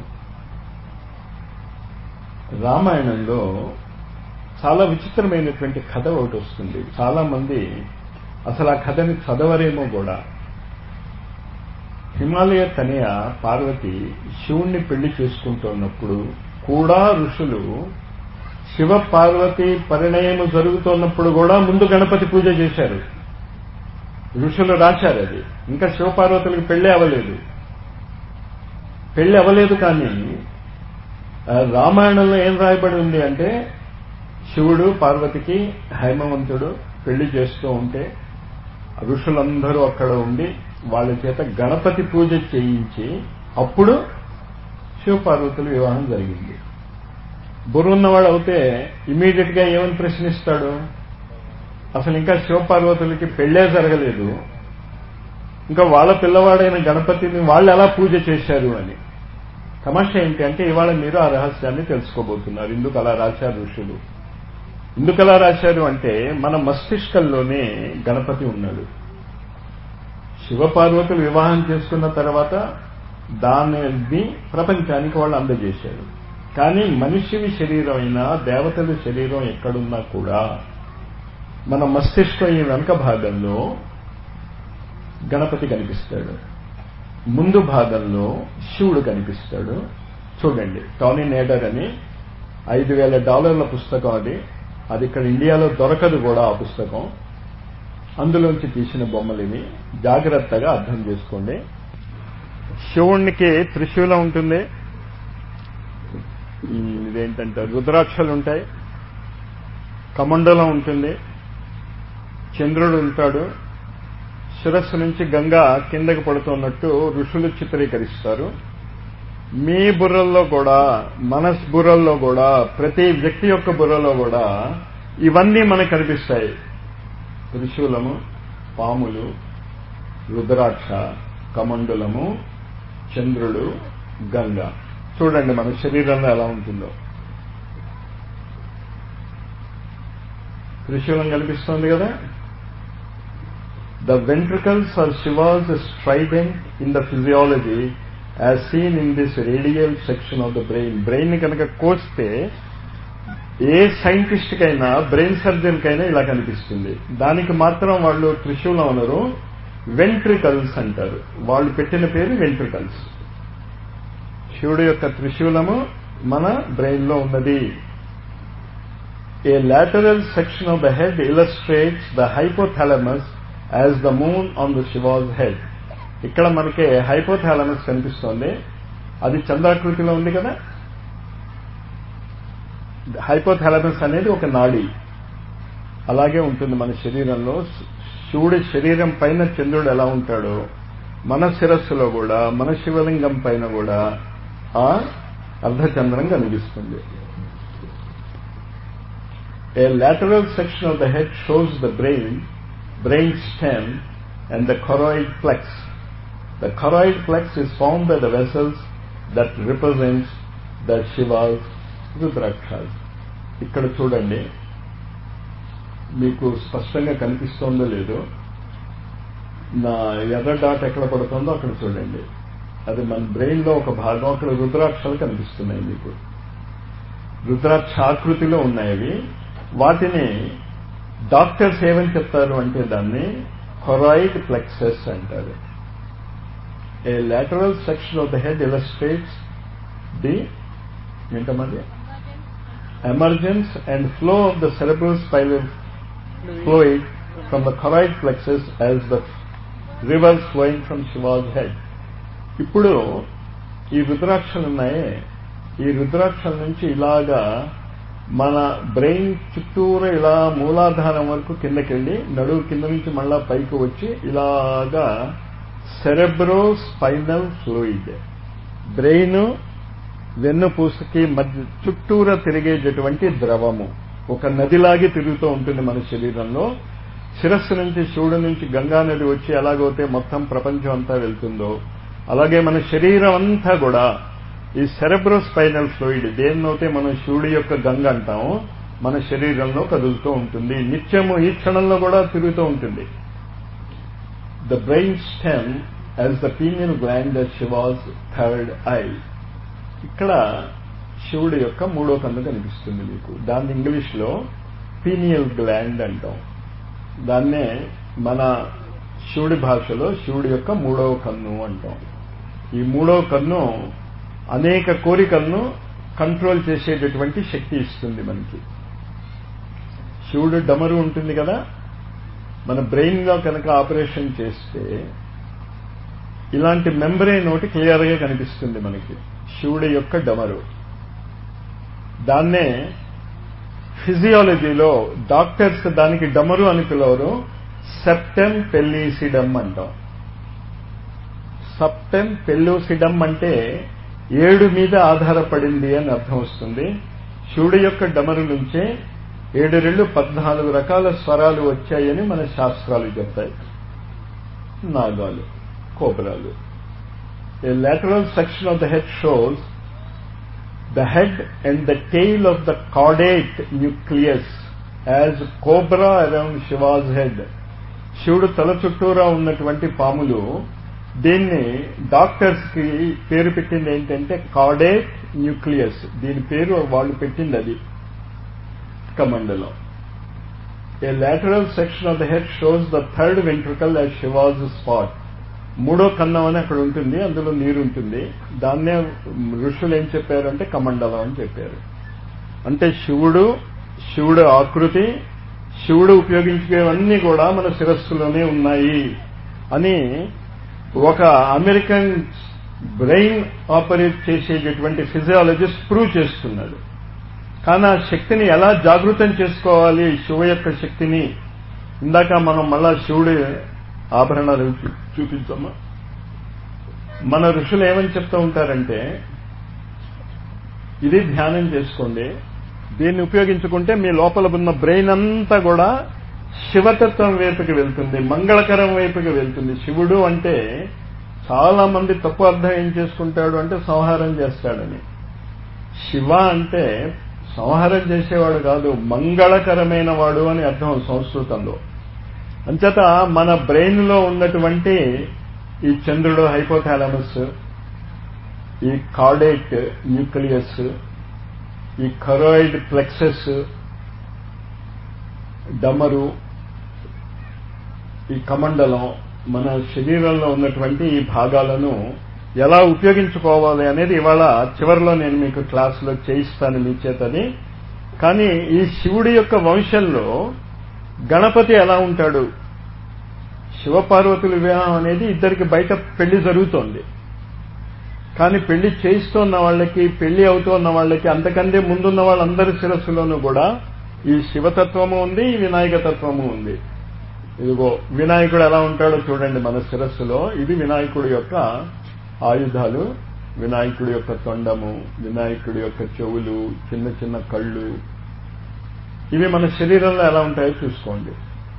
రామాయణంలో చాలా విచిత్రమైనటువంటి కథ ఒకటి వస్తుంది చాలా మంది అసలు ఆ కథని చదవరేమో కూడా హిమాలయ తనయ పార్వతి శివుణ్ణి పెళ్లి చేసుకుంటున్నప్పుడు కూడా ఋషులు శివ పార్వతి పరిణయము జరుగుతున్నప్పుడు కూడా ముందు గణపతి పూజ చేశారు ఋషులు రాశారు అది ఇంకా శివపార్వతులకు పెళ్లి అవ్వలేదు పెళ్లి అవ్వలేదు కానీ ఆ, రామాయణంలో ఏం రాయబడి ఉంది అంటే శివుడు పార్వతికి హైమవంతుడు పెళ్లి చేస్తూ ఉంటే ఋషులందరూ అక్కడ ఉండి వాళ్ళ చేత గణపతి పూజ చేయించి అప్పుడు శివపార్వతుల వివాహం జరిగింది బుర్రున్నవాడు అయితే ఇమీడియట్ గా ఏమని ప్రశ్నిస్తాడు అసలు ఇంకా శివపార్వతులకి పెళ్ళే జరగలేదు ఇంకా వాళ్ళ పిల్లవాడైన గణపతిని వాళ్ళు ఎలా పూజ చేశారు అని తమాషా ఏంటి అంటే ఇవాళ మీరు ఆ రహస్యాన్ని తెలుసుకోబోతున్నారు ఎందుకు అలా రాశారు ఋషులు ఎందుకు అలా రాశారు అంటే మన మస్తిష్కంలోనే గణపతి ఉన్నాడు శివపార్వతులు వివాహం చేసుకున్న తర్వాత దానిని ప్రపంచానికి వాళ్ళు అందజేశారు కానీ మనిషివి శరీరం అయినా దేవతల శరీరం ఎక్కడున్నా కూడా మన మస్తిష్కం ఈ వెనక భాగంలో గణపతి కనిపిస్తాడు ముందు భాగంలో శివుడు కనిపిస్తాడు చూడండి టానీ నేడర్ అని ఐదు వేల డాలర్ల పుస్తకం అది అది ఇక్కడ ఇండియాలో దొరకదు కూడా ఆ పుస్తకం అందులోంచి తీసిన బొమ్మలు ఇవి జాగ్రత్తగా అర్థం చేసుకోండి శివునికి త్రిశూలం ఉంటుంది ఉమ్, ఇదేంటంటే రుద్రాక్షలు ఉంటాయి కమండలం ఉంటుంది చంద్రుడు ఉంటాడు శిరస్సు నుంచి గంగా కిందకి పడుతున్నట్టు ఋషులు చిత్రీకరిస్తారు మీ బుర్రల్లో కూడా మనస్ బుర్రల్లో కూడా ప్రతి వ్యక్తి యొక్క బుర్రలో కూడా ఇవన్నీ మనకు కనిపిస్తాయి త్రిశూలము పాములు రుద్రాక్ష కమండలము చంద్రుడు గంగ చూడండి మన శరీరంలో ఎలా ఉంటుందో త్రిశూలం కనిపిస్తోంది కదా The ventricles are Shiva's strident in the physiology as seen in this radial section of the brain. Brain కనుక కోస్తే ఏ సైంటిస్ట్ కైనా బ్రెయిన్ సర్జన్ కైనా ఇలా కనిపిస్తుంది దానికి మాత్రం వాళ్ళు త్రిశూలం అనరు వెంట్రికల్స్ అంటారు వాళ్ళు పెట్టిన పేరు వెంట్రికల్స్ శివుడు యొక్క త్రిశూలము మన బ్రెయిన్ లో ఉన్నది A lateral section of the head illustrates the hypothalamus as the moon on the Shiva's head. ఇక్కడ మనకి హైపోథాలమస్ కనిపిస్తోంది అది చంద్రాకృతిలో ఉంది కదా హైపోథాలమస్ అనేది ఒక నాడి అలాగే ఉంటుంది మన శరీరంలో శివుడి శరీరం పైన చంద్రుడు ఎలా ఉంటాడో మన శిరస్సులో కూడా మన శివలింగం పైన కూడా ఆ అర్ధచంద్రం కనిపిస్తుంది A lateral section of the head shows the brain, brain stem, and the choroid plex. The choroid plex is formed by the vessels that represents the Shiva's Rudrakshas. ఇక్కడ చూడండి మీకు స్పష్టంగా కనిపిస్తోందో లేదో నా ఎర్ర డాట్ ఎక్కడ పడుతుందో అక్కడ చూడండి అది మన బ్రెయిన్ లో ఒక భాగం అక్కడ రుద్రాక్షలు కనిపిస్తున్నాయి మీకు రుద్రాక్ష ఆకృతిలో ఉన్నాయి అవి వాటిని డాక్టర్స్ ఏమని చెప్తారు అంటే దాన్ని కొరాయిడ్ ప్లెక్సెస్ అంటారు a lateral section of the head illustrates the ఏంటమ్మది emergence and flow of the cerebral spinal fluid from the choroid plexus as the rivers flowing from Shiva's head ఇప్పుడు ఈ రుద్రాక్షలు ఉన్నాయే ఈ రుద్రాక్షల నుంచి ఇలాగా మన బ్రెయిన్ చుట్టూరు ఇలా మూలాధారం వరకు కిందకెళ్ళి నడువు కింద నుంచి మళ్ళా పైకి వచ్చి ఇలాగా సెరెబ్రో స్పైనల్ ఫ్లూయిడ్ బ్రెయిన్ వెన్నుపూసకి మధ్య చుట్టూరా తిరిగేటటువంటి ద్రవము ఒక నదిలాగే తిరుగుతూ ఉంటుంది మన శరీరంలో శిరస్సు నుంచి శివుడు నుంచి గంగా నది వచ్చి ఎలాగైతే మొత్తం ప్రపంచం అంతా వెళ్తుందో అలాగే మన శరీరం అంతా కూడా ఈ సెరెబ్రోస్పైనల్ ఫ్లూయిడ్ దేన్నైతే మనం శివుడి యొక్క గంగ అంటామో మన శరీరంలో కదులుతూ ఉంటుంది నిత్యము ఈ క్షణంలో కూడా తిరుగుతూ ఉంటుంది the brain stem as the pineal gland Shiva's third eye ఇక్కడ శివుడి యొక్క మూడో కన్ను కనిపిస్తుంది మీకు దాన్ని ఇంగ్లీష్లో పీనియల్ గ్లాండ్ అంటాం దాన్నే మన శివుడి భాషలో శివుడి యొక్క మూడవ కన్ను అంటాం ఈ మూడవ కన్ను అనేక కోరికలను కంట్రోల్ చేసేటటువంటి శక్తి ఇస్తుంది మనకి శివుడు డమరు ఉంటుంది కదా మన బ్రెయిన్లో కనుక ఆపరేషన్ చేస్తే ఇలాంటి మెంబ్రెయిన్ ఒకటి క్లియర్గా కనిపిస్తుంది మనకి శివుడి యొక్క డమరు దాన్నే ఫిజియాలజీలో డాక్టర్స్ దానికి డమరు అని పిలవరు సెప్టెం పెల్లీసిడమ్ అంటాం సప్టెం పెల్లోసిడమ్ అంటే ఏడు మీద ఆధారపడింది అని అర్థం వస్తుంది శివుడి యొక్క డమరు నుంచే ఏడు రెండు పద్నాలుగు రకాల స్వరాలు వచ్చాయని మన శాస్త్రాలు చెప్తాయి నాగాలు కోబరాలు ఏ lateral section of the head shows the head and the tail of the caudate nucleus as cobra around Shiva's head. శివుడు తల చుట్టూరా ఉన్నటువంటి పాములు దీన్ని డాక్టర్స్ కి పేరు పెట్టింది ఏంటంటే కాడేట్ న్యూక్లియస్ దీని పేరు వాళ్ళు పెట్టింది అది కమండలం a lateral section of the head shows the third ventricle as Shiva's spot మూడో కన్నం అని అక్కడ ఉంటుంది అందులో నీరు ఉంటుంది దాన్నే ఋషులు ఏం చెప్పారంటే కమండలం అని చెప్పారు అంటే శివుడు శివుడు ఆకృతి శివుడు ఉపయోగించేవన్నీ కూడా మన శిరస్సులోనే ఉన్నాయి అని ఒక అమెరికన్ బ్రెయిన్ ఆపరేట్ చేసేటటువంటి ఫిజియాలజిస్ట్ ప్రూవ్ చేస్తున్నాడు కానీ ఆ శక్తిని ఎలా జాగృతం చేసుకోవాలి శివ యొక్క శక్తిని ఇందాక మనం మళ్ళా శివుడి ఆభరణాలు చూ- చూపించమ్మా మన ఋషులు ఏమని చెప్తూ ఉంటారంటే ఇది ధ్యానం చేసుకోండి దీన్ని ఉపయోగించుకుంటే మీ లోపల ఉన్న బ్రెయిన్ అంతా కూడా శివతత్వం వైపుకి వెళ్తుంది మంగళకరం వైపుకి వెళ్తుంది శివుడు అంటే చాలా మంది తప్పు అర్థం ఏం చేసుకుంటాడు అంటే సంహారం చేస్తాడని శివ అంటే సంహారం చేసేవాడు కాదు మంగళకరమైన వాడు అని అర్థం సంస్కృతంలో అంచేత మన బ్రెయిన్ లో ఉన్నటువంటి ఈ చంద్రుడు హైపోథాలమస్ ఈ కార్డేట్ న్యూక్లియస్ ఈ కరోయిడ్ ప్లెక్సెస్ డమరు ఈ కమండలం మన శరీరంలో ఉన్నటువంటి ఈ భాగాలను ఎలా ఉపయోగించుకోవాలి అనేది ఇవాళ చివరిలో నేను మీకు క్లాసులో చేయిస్తాను మీ చేతని కానీ ఈ శివుడి యొక్క వంశంలో గణపతి ఎలా ఉంటాడు శివపార్వతుల వివాహం అనేది ఇద్దరికి బయట పెళ్లి జరుగుతోంది కానీ పెళ్లి చేయిస్తున్న వాళ్ళకి పెళ్లి అవుతున్న వాళ్ళకి అంతకంటే ముందున్న వాళ్ళందరి శిరస్సులోనూ కూడా ఈ శివతత్వము ఉంది ఈ వినాయక తత్వము ఉంది ఇదిగో వినాయకుడు ఎలా ఉంటాడో చూడండి మన శిరస్సులో ఇది వినాయకుడి యొక్క ఆయుధాలు వినాయకుడి యొక్క తొండము వినాయకుడి యొక్క చెవులు చిన్న చిన్న కళ్ళు ఇవి మన శరీరంలో ఎలా ఉంటాయో చూసుకోండి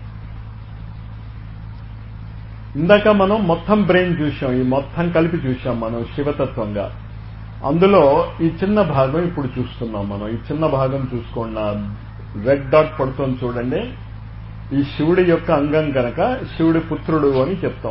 ఇందాక మనం మొత్తం బ్రెయిన్ చూసాం ఈ మొత్తం కలిపి చూసాం మనం శివతత్వంగా అందులో ఈ చిన్న భాగం ఇప్పుడు చూస్తున్నాం మనం ఈ చిన్న భాగం చూసుకోండి రెడ్ డాట్ పడుతుంది చూడండి ఈ శివుడి యొక్క అంగం కనుక శివుడి పుత్రుడు అని చెప్తాం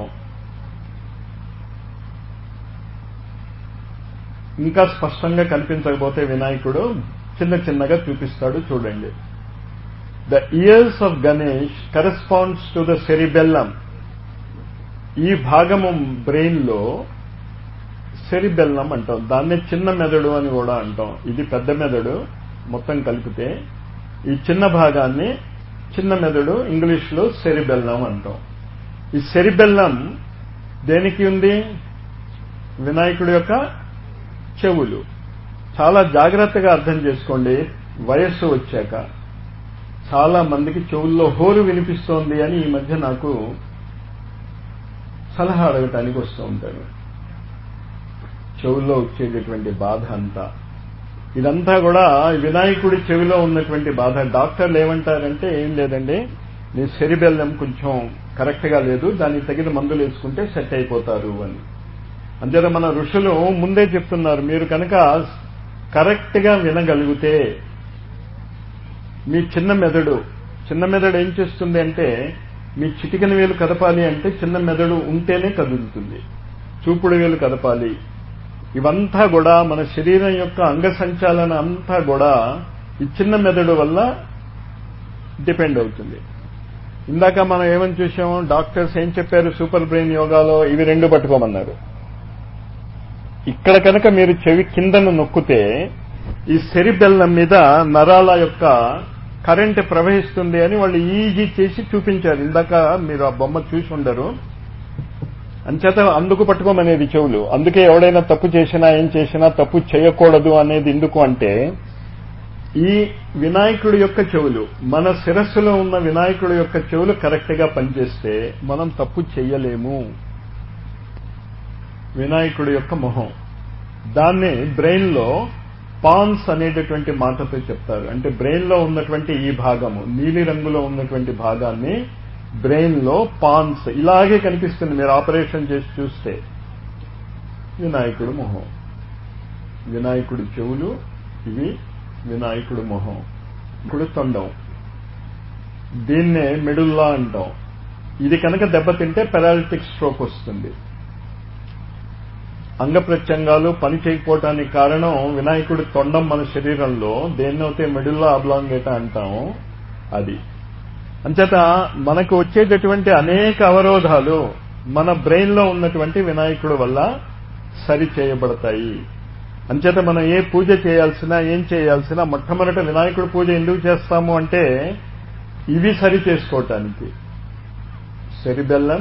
ఇంకా స్పష్టంగా కనిపించకపోతే వినాయకుడు చిన్న చిన్నగా చూపిస్తాడు చూడండి the ears of Ganesh corresponds to the cerebellum ఈ భాగము బ్రెయిన్ లో సెరిబెల్లం అంటాం దాన్నే చిన్న మెదడు అని కూడా అంటాం ఇది పెద్ద మెదడు మొత్తం కలిపితే ఈ చిన్న భాగాన్ని చిన్న మెదడు ఇంగ్లీష్ లో సెరిబెల్లం అంటాం ఈ సెరిబెల్లం దేనికి ఉంది వినాయకుడి యొక్క చెవులు చాలా జాగ్రత్తగా అర్థం చేసుకోండి వయస్సు వచ్చాక చాలా మందికి చెవుల్లో హోరు వినిపిస్తోంది అని ఈ మధ్య నాకు సలహా అడగటానికి వస్తూ ఉంటారు చెవుల్లో వచ్చేటటువంటి బాధ అంతా ఇదంతా కూడా వినాయకుడి చెవిలో ఉన్నటువంటి బాధ డాక్టర్లు ఏమంటారంటే ఏం లేదండి నీ సెరిబెల్లం కొంచెం కరెక్ట్ గా లేదు దానికి తగిన మందులు వేసుకుంటే సెట్ అయిపోతారు అని అంతేత మన ఋషులు ముందే చెప్తున్నారు మీరు కనుక కరెక్ట్ గా వినగలిగితే మీ చిన్న మెదడు చిన్న మెదడు ఏం చేస్తుంది అంటే మీ చిటికన వేలు కదపాలి అంటే చిన్న మెదడు ఉంటేనే కదులుతుంది చూపుడు వేలు కదపాలి ఇవంతా కూడా మన శరీరం యొక్క అంగ సంచాలన అంతా కూడా ఈ చిన్న మెదడు వల్ల డిపెండ్ అవుతుంది ఇందాక మనం ఏమని చూసాము డాక్టర్స్ ఏం చెప్పారు సూపర్ బ్రెయిన్ యోగాలో ఇవి రెండు పట్టుకోమన్నారు ఇక్కడ కనుక మీరు చెవి కిందను నొక్కితే ఈ సెరిబెల్లం మీద నరాల యొక్క కరెంట్ ప్రవహిస్తుంది అని వాళ్ళు ఈజీ చేసి చూపించారు ఇందాక మీరు ఆ బొమ్మ చూసి ఉండరు అంచేత అందుకు పట్టుకోమనేది చెవులు అందుకే ఎవడైనా తప్పు చేసినా ఏం చేసినా తప్పు చేయకూడదు అనేది ఎందుకు అంటే ఈ వినాయకుడి యొక్క చెవులు మన శిరస్సులో ఉన్న వినాయకుడి యొక్క చెవులు కరెక్ట్ గా పనిచేస్తే మనం తప్పు చెయ్యలేము వినాయకుడి యొక్క మొహం దాన్ని బ్రెయిన్ లో పాన్స్ అనేటటువంటి మాటతో చెప్తారు అంటే బ్రెయిన్ లో ఉన్నటువంటి ఈ భాగము నీలి రంగులో ఉన్నటువంటి భాగాన్ని బ్రెయిన్ లో పాన్స్ ఇలాగే కనిపిస్తుంది మీరు ఆపరేషన్ చేసి చూస్తే వినాయకుడు మొహం వినాయకుడి చెవులు ఇవి వినాయకుడు మొహం ఇప్పుడు తొండం దీన్నే మెడుల్లా అంటాం ఇది కనుక దెబ్బతింటే పెరాలిటిక్ స్ట్రోక్ వస్తుంది అంగ ప్రత్యంగాలు పని చేయకపోవటానికి కారణం వినాయకుడి తొండం మన శరీరంలో దేన్నైతే మెడుల్లా అబ్లాంగేట అంటామో అది అంచేత మనకు వచ్చేటటువంటి అనేక అవరోధాలు మన బ్రెయిన్ లో ఉన్నటువంటి వినాయకుడు వల్ల సరి చేయబడతాయి అంచేత మనం ఏ పూజ చేయాల్సినా ఏం చేయాల్సినా మొట్టమొదట వినాయకుడి పూజ ఎందుకు చేస్తాము అంటే ఇవి సరి చేసుకోవటానికి సెరిబెల్లం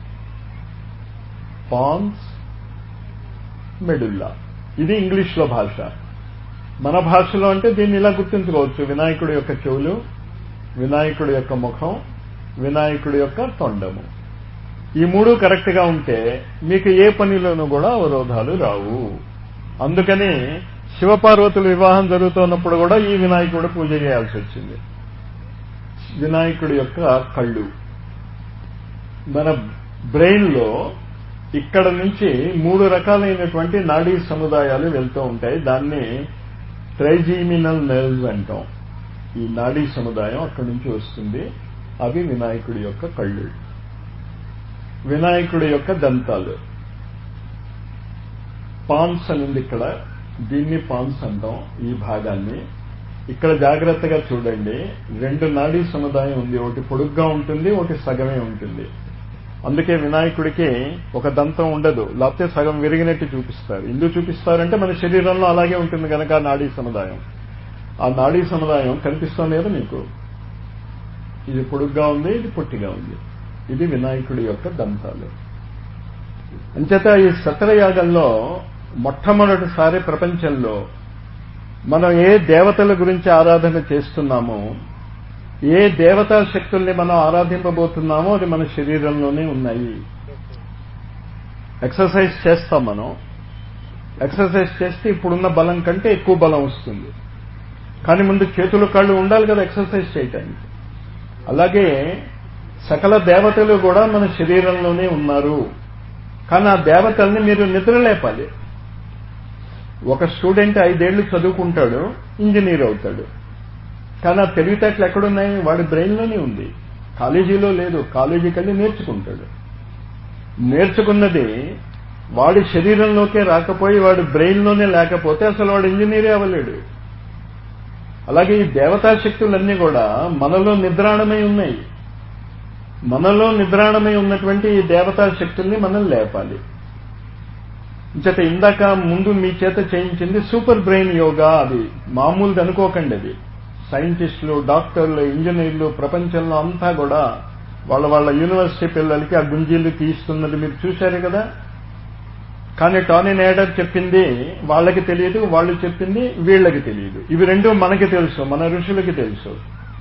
పాన్స్ మెడుల్లా ఇది ఇంగ్లీష్ లో భాష మన భాషలో అంటే దీన్ని ఇలా గుర్తుంచుకోవచ్చు వినాయకుడి యొక్క చెవులు వినాయకుడి యొక్క ముఖం వినాయకుడి యొక్క తొండము ఈ మూడు కరెక్ట్ గా ఉంటే మీకు ఏ పనిలోనూ కూడా అవరోధాలు రావు అందుకని శివపార్వతుల వివాహం జరుగుతున్నప్పుడు కూడా ఈ వినాయకుడు పూజ చేయాల్సి వచ్చింది వినాయకుడి యొక్క కళ్ళు మన బ్రెయిన్ లో ఇక్కడ నుంచి మూడు రకాలైనటువంటి నాడీ సముదాయాలు వెళ్తూ ఉంటాయి దాన్ని ట్రైజీమినల్ నెర్వ్స్ అంటాం ఈ నాడీ సముదాయం అక్కడి నుంచి వస్తుంది అవి వినాయకుడి యొక్క కళ్ళు వినాయకుడి యొక్క దంతాలు పాన్స్ అనేది ఇక్కడ దీన్ని పాన్స్ అంటాం ఈ భాగాన్ని ఇక్కడ జాగ్రత్తగా చూడండి రెండు నాడీ సముదాయం ఉంది ఒకటి పొడుగ్గా ఉంటుంది ఒకటి సగమే ఉంటుంది అందుకే వినాయకుడికి ఒక దంతం ఉండదు లేకపోతే సగం విరిగినట్టు చూపిస్తారు ఎందుకు చూపిస్తారంటే మన శరీరంలో అలాగే ఉంటుంది కనుక ఆ నాడీ సముదాయం ఆ నాడీ సముదాయం కనిపిస్తుంది కదా మీకు ఇది పొడుగ్గా ఉంది ఇది పొట్టిగా ఉంది ఇది వినాయకుడి యొక్క దంతాలు అంచేత ఈ సత్రయాగంలో మొట్టమొదటిసారి ప్రపంచంలో మనం ఏ దేవతల గురించి ఆరాధన చేస్తున్నామో ఏ దేవతా శక్తుల్ని మనం ఆరాధింపబోతున్నామో అది మన శరీరంలోనే ఉన్నాయి ఎక్సర్సైజ్ చేస్తాం మనం ఎక్సర్సైజ్ చేస్తే ఇప్పుడున్న బలం కంటే ఎక్కువ బలం వస్తుంది కానీ ముందు చేతులు కాళ్ళు ఉండాలి కదా ఎక్సర్సైజ్ చేయటానికి అలాగే సకల దేవతలు కూడా మన శరీరంలోనే ఉన్నారు కానీ ఆ దేవతల్ని మీరు నిద్రలేపాలి ఒక స్టూడెంట్ ఐదేళ్లు చదువుకుంటాడు ఇంజనీర్ అవుతాడు కానీ ఆ తెలివితేటలు ఎక్కడున్నాయి వాడి బ్రెయిన్లోనే ఉంది కాలేజీలో లేదు కాలేజీకి వెళ్ళి నేర్చుకుంటాడు నేర్చుకున్నది వాడి శరీరంలోకే రాకపోయి వాడి బ్రెయిన్లోనే లేకపోతే అసలు వాడు ఇంజనీరే అవ్వలేడు అలాగే ఈ దేవతా శక్తులన్నీ కూడా మనలో నిద్రాణమై ఉన్నాయి మనలో నిద్రాణమై ఉన్నటువంటి ఈ దేవతా శక్తుల్ని మనం లేపాలి చేత ఇందాక ముందు మీ చేత చేయించింది సూపర్ బ్రెయిన్ యోగా అది మామూలుది అనుకోకండి అది సైంటిస్టులు డాక్టర్లు ఇంజనీర్లు ప్రపంచంలో అంతా కూడా వాళ్ళ వాళ్ళ యూనివర్సిటీ పిల్లలకి ఆ గుంజీలు తీస్తున్నది మీరు చూశారు కదా కానీ టానీ నేడర్ చెప్పింది వాళ్ళకి తెలియదు వాళ్ళు చెప్పింది వీళ్ళకి తెలియదు ఇవి రెండు మనకి తెలుసు మన ఋషులకి తెలుసు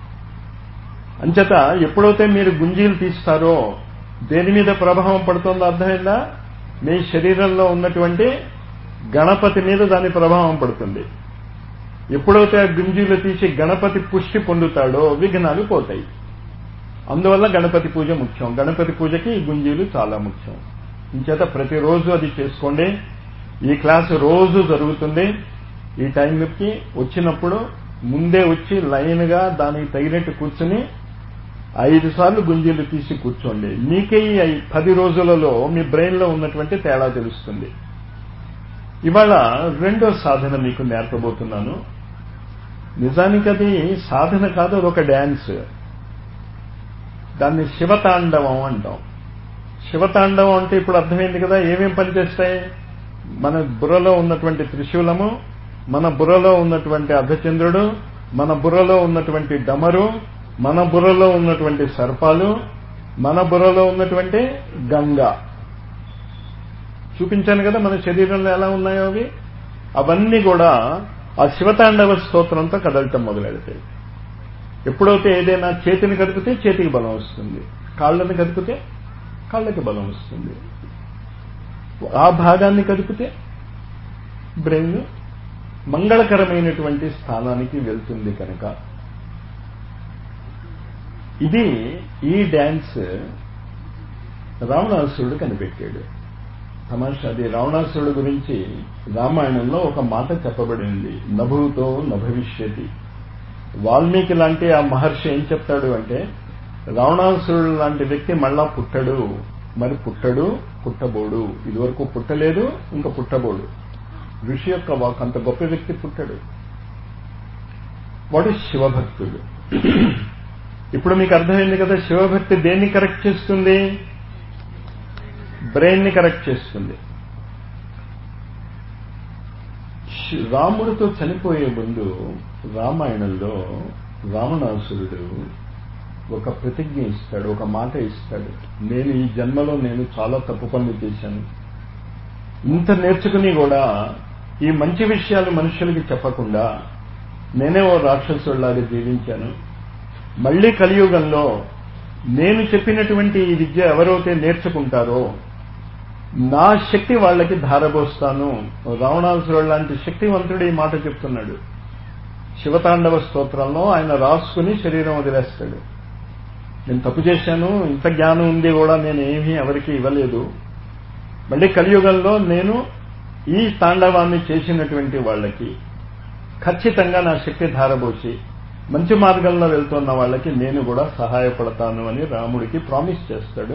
అంచేత ఎప్పుడైతే మీరు గుంజీలు తీస్తారో దేని మీద ప్రభావం పడుతుందో అర్థమైందా మీ శరీరంలో ఉన్నటువంటి గణపతి మీద దాని ప్రభావం పడుతుంది ఎప్పుడైతే ఆ గుంజీలు తీసి గణపతి పుష్టి పొందుతాడో విఘ్నాలు పోతాయి అందువల్ల గణపతి పూజ ముఖ్యం గణపతి పూజకి ఈ గుంజీలు చాలా ముఖ్యం ఇంచేత ప్రతిరోజు అది చేసుకోండి ఈ క్లాసు రోజు జరుగుతుంది ఈ టైంకి వచ్చినప్పుడు ముందే వచ్చి లైన్గా దానికి తగినట్టు కూర్చుని ఐదు సార్లు గుంజీలు తీసి కూర్చోండి మీకే ఈ పది రోజులలో మీ బ్రెయిన్లో ఉన్నటువంటి తేడా తెలుస్తుంది ఇవాళ రెండో సాధన మీకు నేర్పబోతున్నాను నిజానికి అది సాధన కాదు అది ఒక డ్యాన్స్ దాన్ని శివతాండవం అంటాం శివతాండవం అంటే ఇప్పుడు అర్థమైంది కదా ఏమేం పనిచేస్తాయి మన బుర్రలో ఉన్నటువంటి త్రిశూలము మన బుర్రలో ఉన్నటువంటి అర్ధచంద్రుడు మన బుర్రలో ఉన్నటువంటి డమరు మన బుర్రలో ఉన్నటువంటి సర్పాలు మన బుర్రలో ఉన్నటువంటి గంగ చూపించాను కదా మన శరీరంలో ఎలా ఉన్నాయో అవి అవన్నీ కూడా ఆ శివతాండవ స్తోత్రంతో కదలటం మొదలెడతాయి ఎప్పుడైతే ఏదైనా చేతిని కదిపితే చేతికి బలం వస్తుంది కాళ్ళని కదిపితే కాళ్ళకి బలం వస్తుంది ఆ భాగాన్ని కదిపితే బ్రెయిన్ మంగళకరమైనటువంటి స్థానానికి వెళ్తుంది కనుక ఇది ఈ డ్యాన్స్ రావణాసురుడు కనిపెట్టాడు తమాషా అది రావణాసురుడు గురించి రామాయణంలో ఒక మాట చెప్పబడింది నభూతో నభవిష్యతి వాల్మీకి లాంటి ఆ మహర్షి ఏం చెప్తాడు అంటే రావణాసురుడు లాంటి వ్యక్తి మళ్ళా పుట్టడు మరి పుట్టడు పుట్టబోడు ఇదివరకు పుట్టలేదు ఇంకా పుట్టబోడు ఋషి యొక్క వాక్ అంత గొప్ప వ్యక్తి పుట్టడు వాడు శివభక్తుడు ఇప్పుడు మీకు అర్థమైంది కదా శివభక్తి దేన్ని కరెక్ట్ చేస్తుంది బ్రెయిన్ ని కరెక్ట్ చేస్తుంది రాముడితో చనిపోయే ముందు రామాయణంలో రావణాసురుడు ఒక ప్రతిజ్ఞ ఇస్తాడు ఒక మాట ఇస్తాడు నేను ఈ జన్మలో నేను చాలా తప్పు పనులు చేశాను ఇంత నేర్చుకుని కూడా ఈ మంచి విషయాలు మనుషులకి చెప్పకుండా నేనే ఓ రాక్షసుడిలాగా జీవించాను మళ్లీ కలియుగంలో నేను చెప్పినటువంటి ఈ విద్య ఎవరైతే నేర్చుకుంటారో నా శక్తి వాళ్ళకి ధారపోస్తాను రావణాసురుడు లాంటి శక్తివంతుడు ఈ మాట చెప్తున్నాడు శివతాండవ స్తోత్రంలో ఆయన రాసుకుని శరీరం వదిలేస్తాడు నేను తప్పు చేశాను ఇంత జ్ఞానం ఉంది కూడా నేను ఏమీ ఎవరికి ఇవ్వలేదు మళ్ళీ కలియుగంలో నేను ఈ తాండవాన్ని చేసినటువంటి వాళ్ళకి ఖచ్చితంగా నా శక్తి ధారబోసి మంచి మార్గంలో వెళ్తున్న వాళ్ళకి నేను కూడా సహాయపడతాను అని రాముడికి ప్రామిస్ చేస్తాడు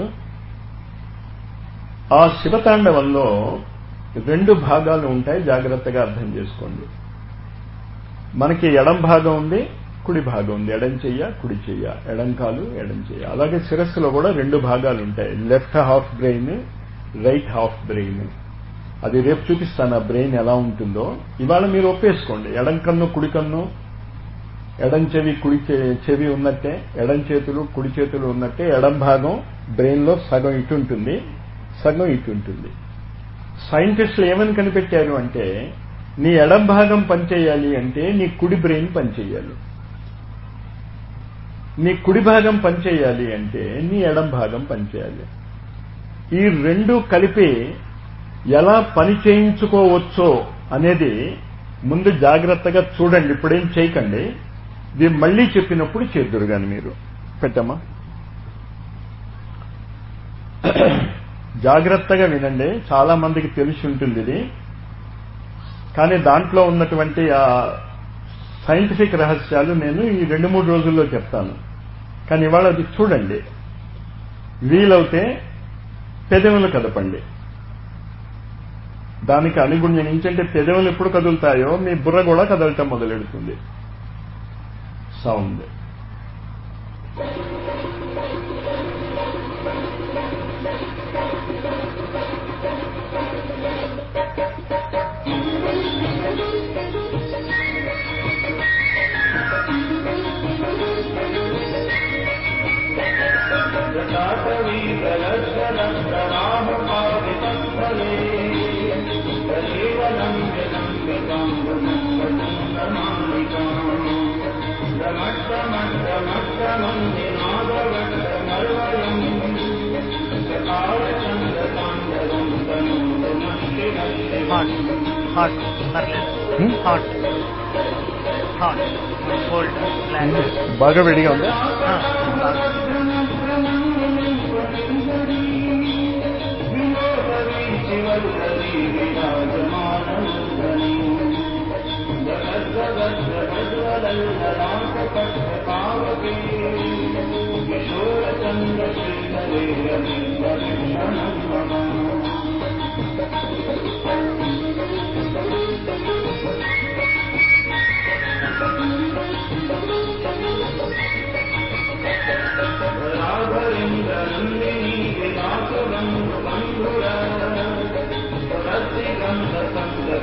ఆ శివతాండవంలో రెండు భాగాలు ఉంటాయి జాగ్రత్తగా అర్థం చేసుకోండి మనకి ఎడం భాగం ఉంది కుడి భాగం ఉంది ఎడం చెయ్య కుడి చెయ్య ఎడం కాలు ఎడం చెయ్య అలాగే శిరస్సులో కూడా రెండు భాగాలు ఉంటాయి left half brain right half brain అది రేపు చూపిస్తాను ఆ బ్రెయిన్ ఎలా ఉంటుందో ఇవాళ మీరు ఒప్పేసుకోండి ఎడం కన్ను కుడి కన్ను ఎడం చెవి కుడి చెవి ఉన్నట్టే ఎడం చేతులు కుడి చేతులు ఉన్నట్టే ఎడం భాగం బ్రెయిన్ లో సగం ఇటు ఉంటుంది సగం ఇటు ఉంటుంది సైంటిస్టులు ఏమని కనిపెట్టారు అంటే నీ ఎడం భాగం పనిచేయాలి అంటే నీ కుడి బ్రెయిన్ పనిచేయాలి నీ కుడి భాగం పనిచేయాలి అంటే నీ ఎడం భాగం పనిచేయాలి ఈ రెండు కలిపి ఎలా పని చేయించుకోవచ్చో అనేది ముందు జాగ్రత్తగా చూడండి ఇప్పుడేం చేయకండి ఇది మళ్ళీ చెప్పినప్పుడు చేద్దురు గాని మీరు పెట్టమ్మా జాగ్రత్తగా వినండి చాలా మందికి తెలిసి ఉంటుంది ఇది కానీ దాంట్లో ఉన్నటువంటి ఆ సైంటిఫిక్ రహస్యాలు నేను ఈ రెండు మూడు రోజుల్లో చెప్తాను కానీ ఇవాళ అది చూడండి వీలవుతే పెదవులు కదపండి దానికి అనుగుణ్యం ఏంటంటే పెదవులు ఎప్పుడు కదులుతాయో మీ బుర్ర కూడా కదలటం మొదలెడుతుంది సౌండ్ హాట్ హాట్ పర్లేదు హాట్ హాట్ కోల్డ్ బ్లాక్ బాగా వేడిగా ఉందా రాఘవ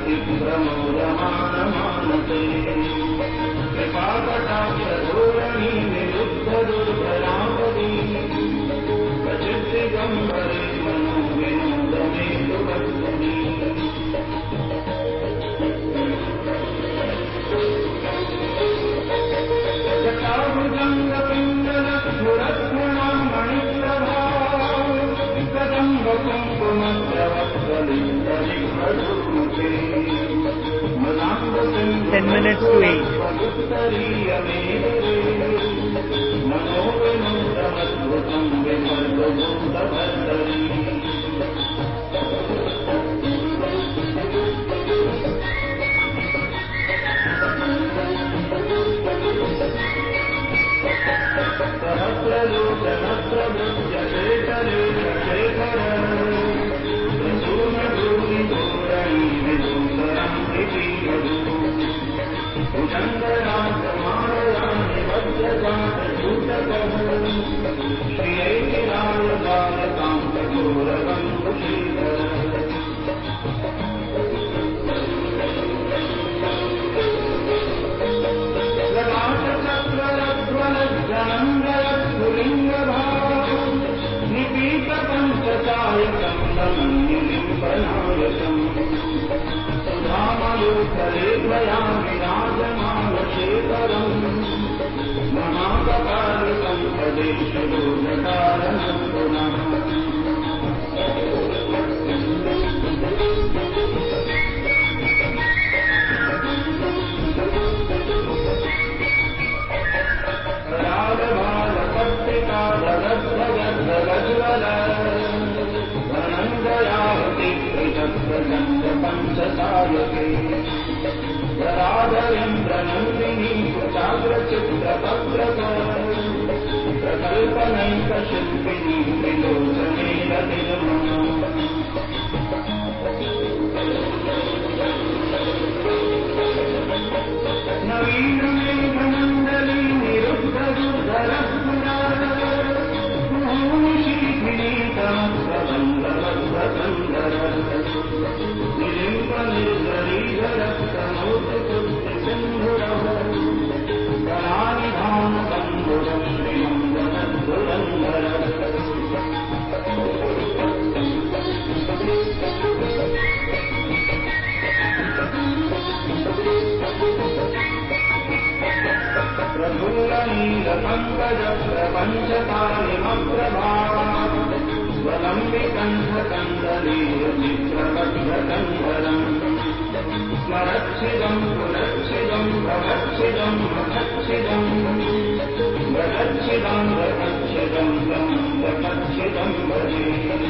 रति प्रमोदमान मानसे कृपाकटाक्ष धोरणी निरुद्ध दुर्धरापदी प्रचिद्दिगम्बरे मनो विनोदमे सुवत्सनी जटाभुजङ्गपिङ्गलस्फुरत्मणां Maniprabha कदम्बकुङ्कुमद्रवत्कलिन्दलिङ्गदुर्मुखे Ten minutes to eight. मनोविनोदमद्भुतं विमर्दभूतभद्री सहस्रलोचनप्रभृत्य शेखरे Shekhar प्रसूनभूमिधूरणी विदूतरं विपीमधु भुजङ्गराजमालयानि वज्रजातभूतकः श्रियैकिराय बालकान्तघोरगं कुशीधर ललाटचक्ररध्वलज्जनङ्गयत्पुलिङ्गभावम् निपीतपञ्चकायकं दमन्यलिम्बनायकम् सुधामलोकलेखया विराजमानशेखरम् महाकपालिकं प्रदेशलोककारणं पुनः राजभालपत्रिका जगद्भगद्भगज्वल धनञ्जयाहुति त्रिचक्रचन्द्र पञ्चसायके राधरेन्द्रनन्दिनी कुचाग्रचित्रपत्रक प्रकल्पनैकशिल्पिनी त्रिलोचनेन निर्ममा नवीनमेघमण्डली निरुद्धदुर्धरस्फुरा भूमिशीघ्रीतमस्वबन्धवद्वसन्दर निलिम्बनिर्गरीधरस्तनोतुपुत्रिसिन्धुरः कलानिधानबन्धुरः श्रीमङ्गलधुरन्धर प्रभुरनीलपङ्कजप्रपञ्चकालिमप्रभा स्वलम्बिकण्ठकन्दलीयचित्रवद्भकन्धरम् स्मरच्छिदम् पुरच्छिदम् प्रवच्छिदम् मठच्छिदम् व्रतच्छिदम् व्रतच्छिदम् प्रकच्छिदम् भजे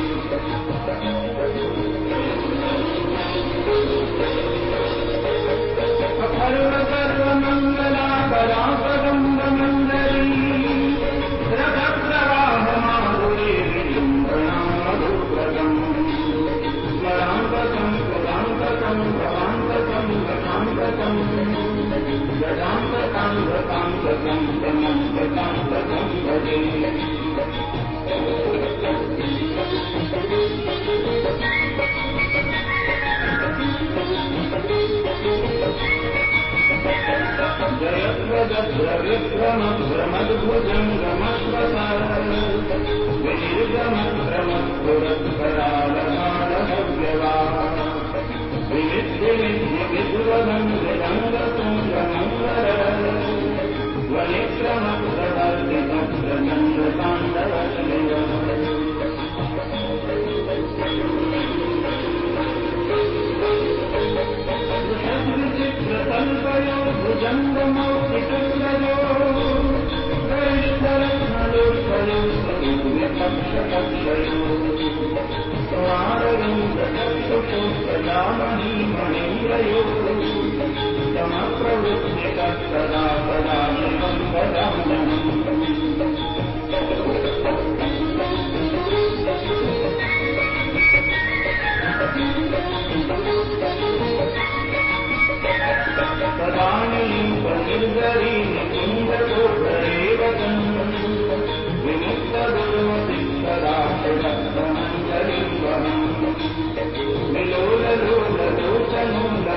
सर्वसर्वमङ्गलापरापदम्बमण्डली रथप्रवाहमाधुरे विजृम्भणामधुव्रतम् स्मरान्तकम् पुरान्तकम् भवान्तकम् रथान्तकम् गजान्तकान्तकान्तकम् समन्तकान्तकम् भजे Thank you. भुजङ्गमौलिकयो गरिष्ठरत्नलोकयो सूर्यपक्षपक्षयो कुमारविन्दचक्षुषो प्रजामणि मणिन्द्रयो समप्रवृत्तिकः सदा सदा शिवं वदाम्यहम् तदानीं निर्गरीं कुन्दकोटरेवकम् विमुक्तदुर्मतिस्तदाशरत्नमञ्जलिं वहम् विलोललोललोचनो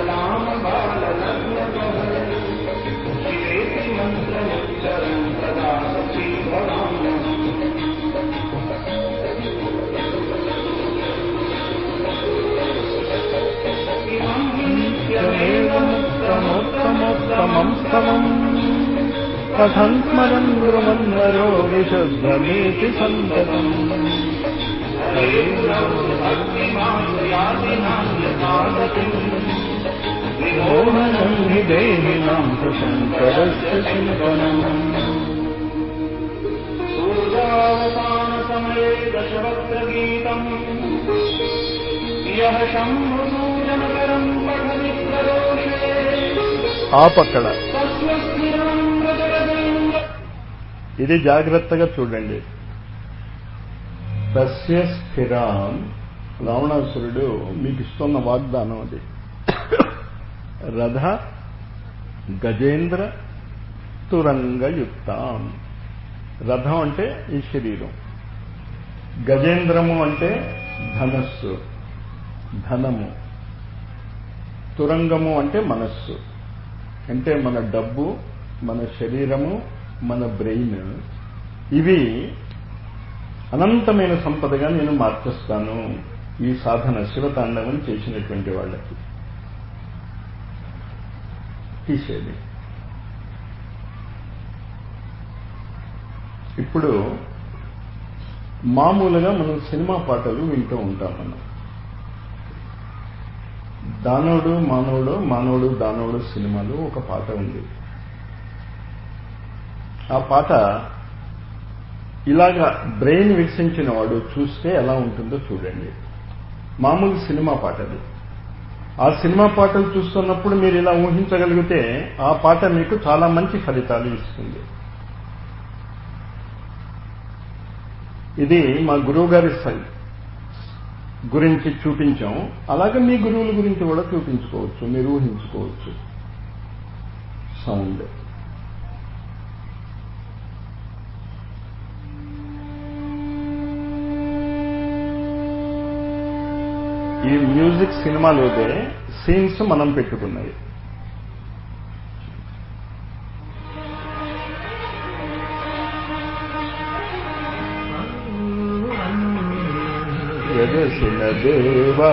తమం కథం స్మరన్ బ్రహ్మన్నరో విశుద్ధమేతి సంతతం మోహనం హి దేహినాం శంకరస్య చింతనం పూర్వావసానసమये దశవక్తగీతम् యः శంభుసూజనకరम् పఠति ప్రదోషే ఆపక్కడ తస్య స్థిరం ప్రజరజంగ ఇది జాగ్రత్తగా చూడండి తస్య స్థిరాం రావణాసురుడు మీకు ఇస్తున్న వాగ్దానం అది రథ గజేంద్ర తురంగయుక్తాం రథం అంటే ఈ శరీరం గజేంద్రము అంటే ధనస్సు ధనము తురంగము అంటే మనస్సు అంటే మన డబ్బు మన శరీరము మన బ్రెయిన్ ఇవి అనంతమైన సంపదగా నేను మార్చేస్తాను ఈ సాధన శివతాండవం చేసినటువంటి వాళ్ళకి తీసేది ఇప్పుడు మామూలుగా మనం సినిమా పాటలు వింటూ ఉంటాం మనం దానవుడు మానవుడు మానవుడు దానవుడు సినిమాలో ఒక పాట ఉంది ఆ పాట ఇలాగా బ్రెయిన్ వికసించిన వాడు చూస్తే ఎలా ఉంటుందో చూడండి మామూలు సినిమా పాట అది ఆ సినిమా పాటలు చూస్తున్నప్పుడు మీరు ఇలా ఊహించగలిగితే ఆ పాట మీకు చాలా మంచి ఫలితాలు ఇస్తుంది ఇది మా గురువు గారి సై- గురించి చూపించాం అలాగే మీ గురువుల గురించి కూడా చూపించుకోవచ్చు మీరు ఊహించుకోవచ్చు సౌండ్ ఈ మ్యూజిక్ సినిమాలోదే సీన్స్ మనం పెట్టుకున్నవి వెదసిన దేవా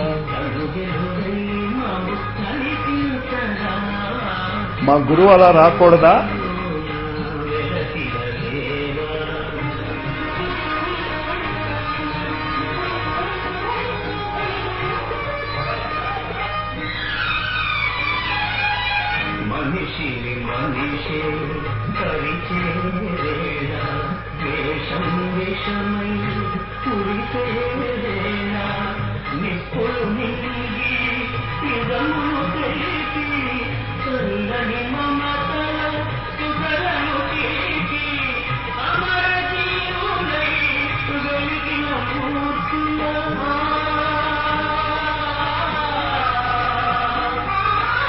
మా గురువు అలా రాకూడదా మనిషిని మనిషి పరిచేరేణ వేషం వేషమై పురిసేరేణ నిప్పులు నింగి ఇదము తెలిపి చల్లని మమతల సుధరలు తీసి అమర జీవులై వెలిగిన మూర్తులా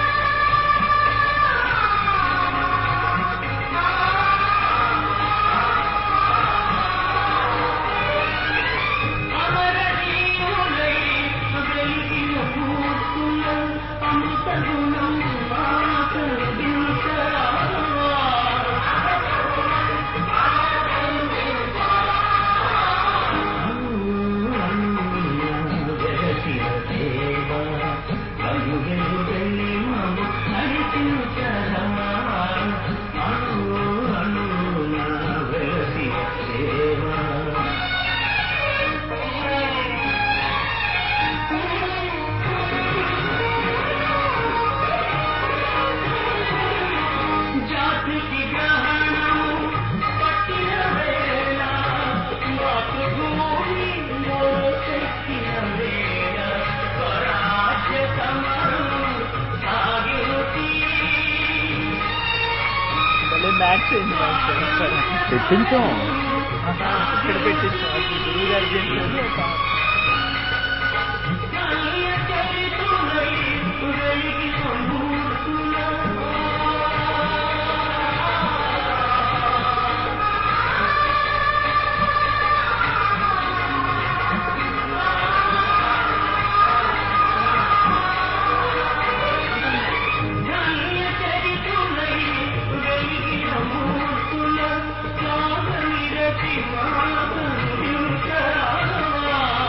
అమరజీవులై వెలిగిన మూర్తుల అమృత గుణం దేవా జాతికి గ్రహణము పట్టిన వేళ మాతృభూమి మోసెక్కిన వేళ స్వరాజ్య సమరం సాగిరుతి భలే మ్యాచ్ అయింది మ్యాచ్ పెట్టించాం ఇక్కడ పెట్టించాం అది గురువు గారు చేసేది ఒక కన్య చరితులై వెలిగిన ధన్య చరితులై వెలిగిన మూర్తుల త్యాగ నిరతి మాతృ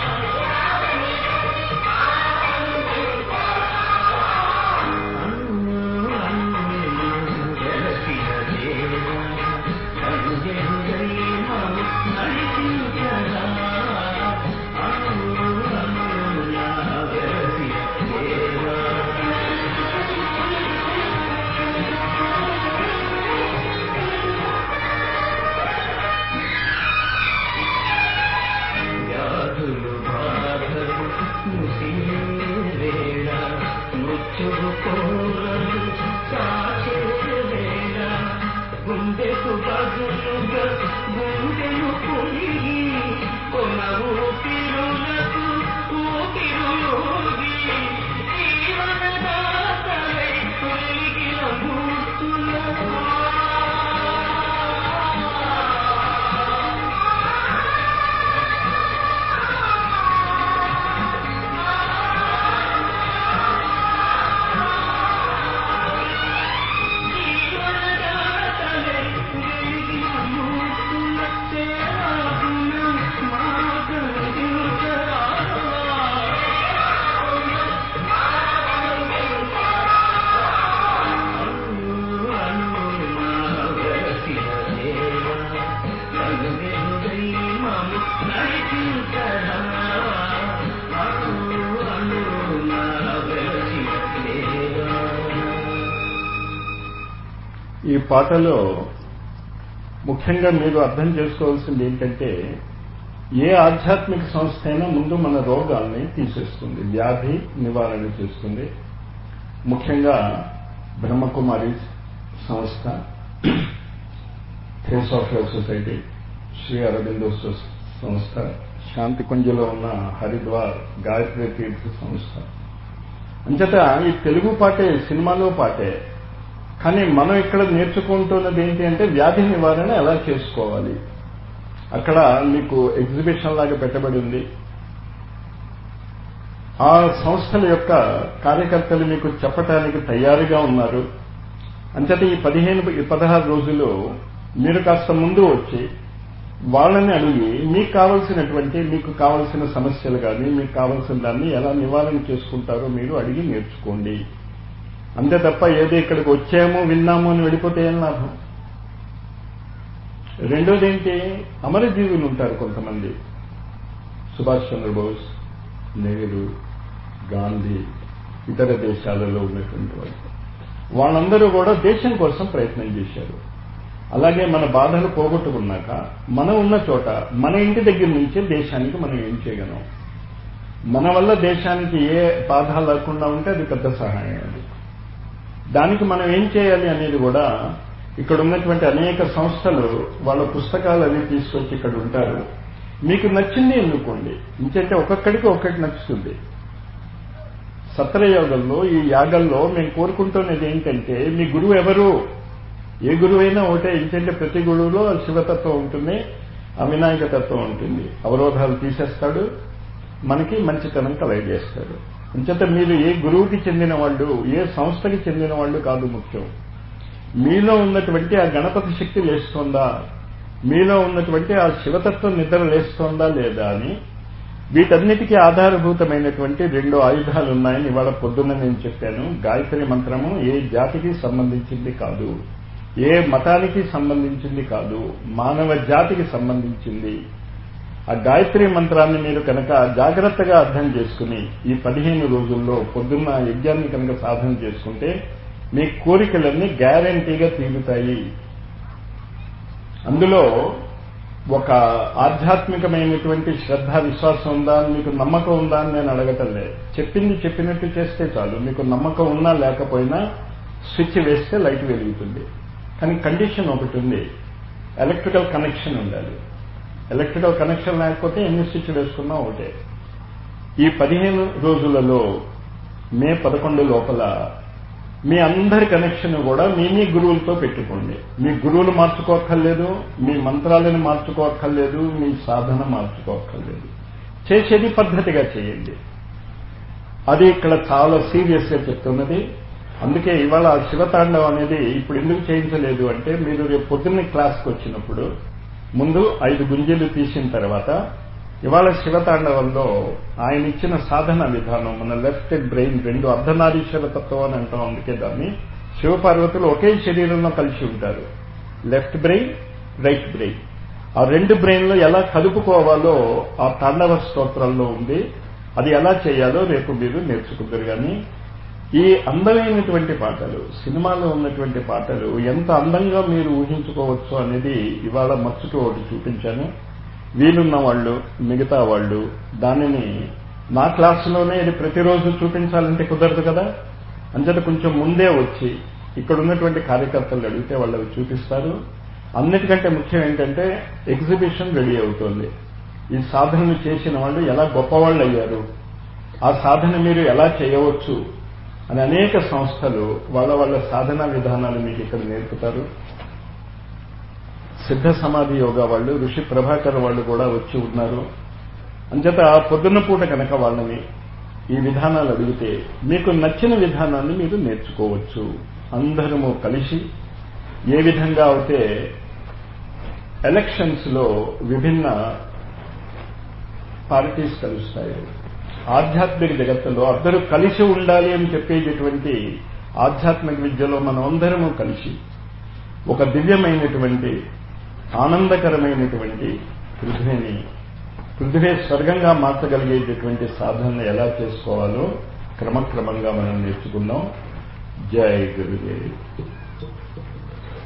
కోరలు కాచే వేళ గుండెకు బదులుగా గుండెను పొడిగి కొన ఊపిరులకు ఊపిరులోగి జీవనదాతలై వెలిగిన జీవనదాతలై వెలిగిన మూర్తుల సేవాగుణ ఈ పాటలో ముఖ్యంగా మీరు అర్థం చేసుకోవాల్సింది ఏంటంటే ఏ ఆధ్యాత్మిక సంస్థ అయినా ముందు మన రోగాల్ని తీసేస్తుంది వ్యాధి నివారణ చేస్తుంది ముఖ్యంగా బ్రహ్మకుమారి సంస్థ థియోసాఫికల్ సొసైటీ శ్రీ అరబిందో సంస్థ శాంతి కుంజలో ఉన్న హరిద్వార్ గాయత్రి తీర్థ సంస్థ అంచేత ఈ తెలుగు పాటే సినిమాలో పాటే కానీ మనం ఇక్కడ నేర్చుకుంటున్నది ఏంటి అంటే వ్యాధి నివారణ ఎలా చేసుకోవాలి అక్కడ మీకు ఎగ్జిబిషన్ లాగా పెట్టబడి ఉంది ఆ సంస్థల యొక్క కార్యకర్తలు మీకు చెప్పటానికి తయారుగా ఉన్నారు అంచేత ఈ పదిహేను ఈ పదహారు రోజులు మీరు కాస్త ముందు వచ్చి వాళ్ళని అడిగి మీకు కావలసినటువంటి మీకు కావలసిన సమస్యలు కానీ మీకు కావలసిన దాన్ని ఎలా నివారణ చేసుకుంటారో మీరు అడిగి నేర్చుకోండి అంతే తప్ప ఏదో ఇక్కడికి వచ్చాము విన్నాము అని వెళ్ళిపోతే ఏం లాభం రెండోది ఏంటి అమరజీవులు ఉంటారు కొంతమంది సుభాష్ చంద్రబోస్ నెహ్రూ గాంధీ ఇతర దేశాలలో ఉన్నటువంటి వాళ్ళు వాళ్ళందరూ కూడా దేశం కోసం ప్రయత్నం చేశారు అలాగే మన బాధలు పోగొట్టుకున్నాక మనం ఉన్న చోట మన ఇంటి దగ్గర నుంచే దేశానికి మనం ఏం చేయగలం మన వల్ల దేశానికి ఏ బాధ లేకుండా ఉంటే అది పెద్ద సహాయం అది దానికి మనం ఏం చేయాలి అనేది కూడా ఇక్కడ ఉన్నటువంటి అనేక సంస్థలు వాళ్ళ పుస్తకాలు అవి తీసుకొచ్చి ఇక్కడ ఉంటారు మీకు నచ్చింది ఎన్నుకోండి ఇంకంటే ఒక్కొక్కడికి ఒక్కటి నచ్చుతుంది సత్రయోగంలో ఈ యాగంలో మేము కోరుకుంటున్నది ఏంటంటే మీ గురువు ఎవరు ఏ గురువు అయినా ఒకటే ఏంటంటే ప్రతి గురువులో శివతత్వం ఉంటుంది ఆ వినాయక తత్వం ఉంటుంది అవరోధాలు తీసేస్తాడు మనకి మంచితనం కలగజేస్తాడు అంచేత మీరు ఏ గురువుకి చెందిన వాళ్ళు ఏ సంస్థకి చెందిన వాళ్ళు కాదు ముఖ్యం మీలో ఉన్నటువంటి ఆ గణపతి శక్తి లేస్తోందా మీలో ఉన్నటువంటి ఆ శివతత్వం నిద్ర లేస్తోందా లేదా అని వీటన్నిటికీ ఆధారభూతమైనటువంటి రెండు ఆయుధాలు ఉన్నాయని ఇవాళ పొద్దున్న నేను చెప్పాను గాయత్రి మంత్రము ఏ జాతికి సంబంధించింది కాదు ఏ మతానికి సంబంధించింది కాదు మానవ జాతికి సంబంధించింది ఆ గాయత్రి మంత్రాన్ని మీరు కనుక జాగ్రత్తగా అర్థం చేసుకుని ఈ పదిహేను రోజుల్లో పొద్దున్న యజ్ఞాన్ని కనుక సాధన చేసుకుంటే మీ కోరికలన్నీ గ్యారంటీగా తీరుతాయి అందులో ఒక ఆధ్యాత్మికమైనటువంటి శ్రద్ధ విశ్వాసం ఉందా మీకు నమ్మకం ఉందా అని నేను అడగటం లేదు చెప్పింది చెప్పినట్టు చేస్తే చాలు మీకు నమ్మకం ఉన్నా లేకపోయినా స్విచ్ వేస్తే లైట్ వెలుగుతుంది కానీ కండిషన్ ఒకటి ఉంది ఎలక్ట్రికల్ కనెక్షన్ ఉండాలి ఎలక్ట్రికల్ కనెక్షన్ లేకపోతే ఎన్ని స్విచ్ వేసుకున్నా ఒకటే ఈ పదిహేను రోజులలో మే పదకొండు లోపల మీ అందరి కనెక్షన్ కూడా మీ మీ గురువులతో పెట్టుకోండి మీ గురువులు మార్చుకోక్కర్లేదు మీ మంత్రాలను మార్చుకోక్కర్లేదు మీ సాధన మార్చుకోక్కర్లేదు చేసేది పద్ధతిగా చేయండి అది ఇక్కడ చాలా సీరియస్గా చెప్తున్నది అందుకే ఇవాళ శివతాండవం అనేది ఇప్పుడు ఎందుకు చేయించలేదు అంటే మీరు రేపు పొద్దున్న క్లాస్కి వచ్చినప్పుడు ముందు ఐదు గుంజీలు తీసిన తర్వాత ఇవాళ శివతాండవంలో ఆయన ఇచ్చిన సాధన విధానం మన లెఫ్ట్ బ్రెయిన్ రెండు అర్ధనారీశ్వర తత్వం అని అంటాం అందుకే దాన్ని శివపార్వతులు ఒకే శరీరంలో కలిసి ఉంటారు లెఫ్ట్ బ్రెయిన్ రైట్ బ్రెయిన్ ఆ రెండు బ్రెయిన్లో ఎలా కలుపుకోవాలో ఆ తాండవ స్తోత్రంలో ఉంది అది ఎలా చేయాలో రేపు మీరు నేర్చుకుంటారు కానీ ఈ అందమైనటువంటి పాటలు సినిమాలో ఉన్నటువంటి పాటలు ఎంత అందంగా మీరు ఊహించుకోవచ్చు అనేది ఇవాళ మచ్చుకు ఒకటి చూపించాను వీలున్న వాళ్ళు మిగతా వాళ్ళు దానిని నా క్లాసులోనే ఇది ప్రతిరోజు చూపించాలంటే కుదరదు కదా అంతట కొంచెం ముందే వచ్చి ఇక్కడ ఉన్నటువంటి కార్యకర్తలు అడిగితే వాళ్ళు అవి చూపిస్తారు అన్నిటికంటే ముఖ్యం ఏంటంటే ఎగ్జిబిషన్ రెడీ అవుతోంది ఈ సాధనలు చేసిన వాళ్ళు ఎలా గొప్పవాళ్ళు అయ్యారు ఆ సాధన మీరు ఎలా చేయవచ్చు అని అనేక సంస్థలు వాళ్ళ వాళ్ళ సాధనా విధానాలు మీకు ఇక్కడ నేర్పుతారు సిద్ధ సమాధి యోగా వాళ్ళు ఋషి ప్రభాకర్ వాళ్ళు కూడా వచ్చి ఉన్నారు అంచేత పొద్దున్న పూట కనుక వాళ్ళని ఈ విధానాలు అడిగితే మీకు నచ్చిన విధానాన్ని మీరు నేర్చుకోవచ్చు అందరము కలిసి ఏ విధంగా అయితే ఎలక్షన్స్ లో విభిన్న పార్టీస్ కలుస్తాయి ఆధ్యాత్మిక జగత్తులో అందరూ కలిసి ఉండాలి అని చెప్పేటటువంటి ఆధ్యాత్మిక విద్యలో మనం అందరము కలిసి ఒక దివ్యమైనటువంటి ఆనందకరమైనటువంటి పృథ్వీని పృథ్వీ స్వర్గంగా మార్చగలిగేటటువంటి సాధనలు ఎలా చేసుకోవాలో క్రమక్రమంగా మనం నేర్చుకున్నాం జై గురుదేవ్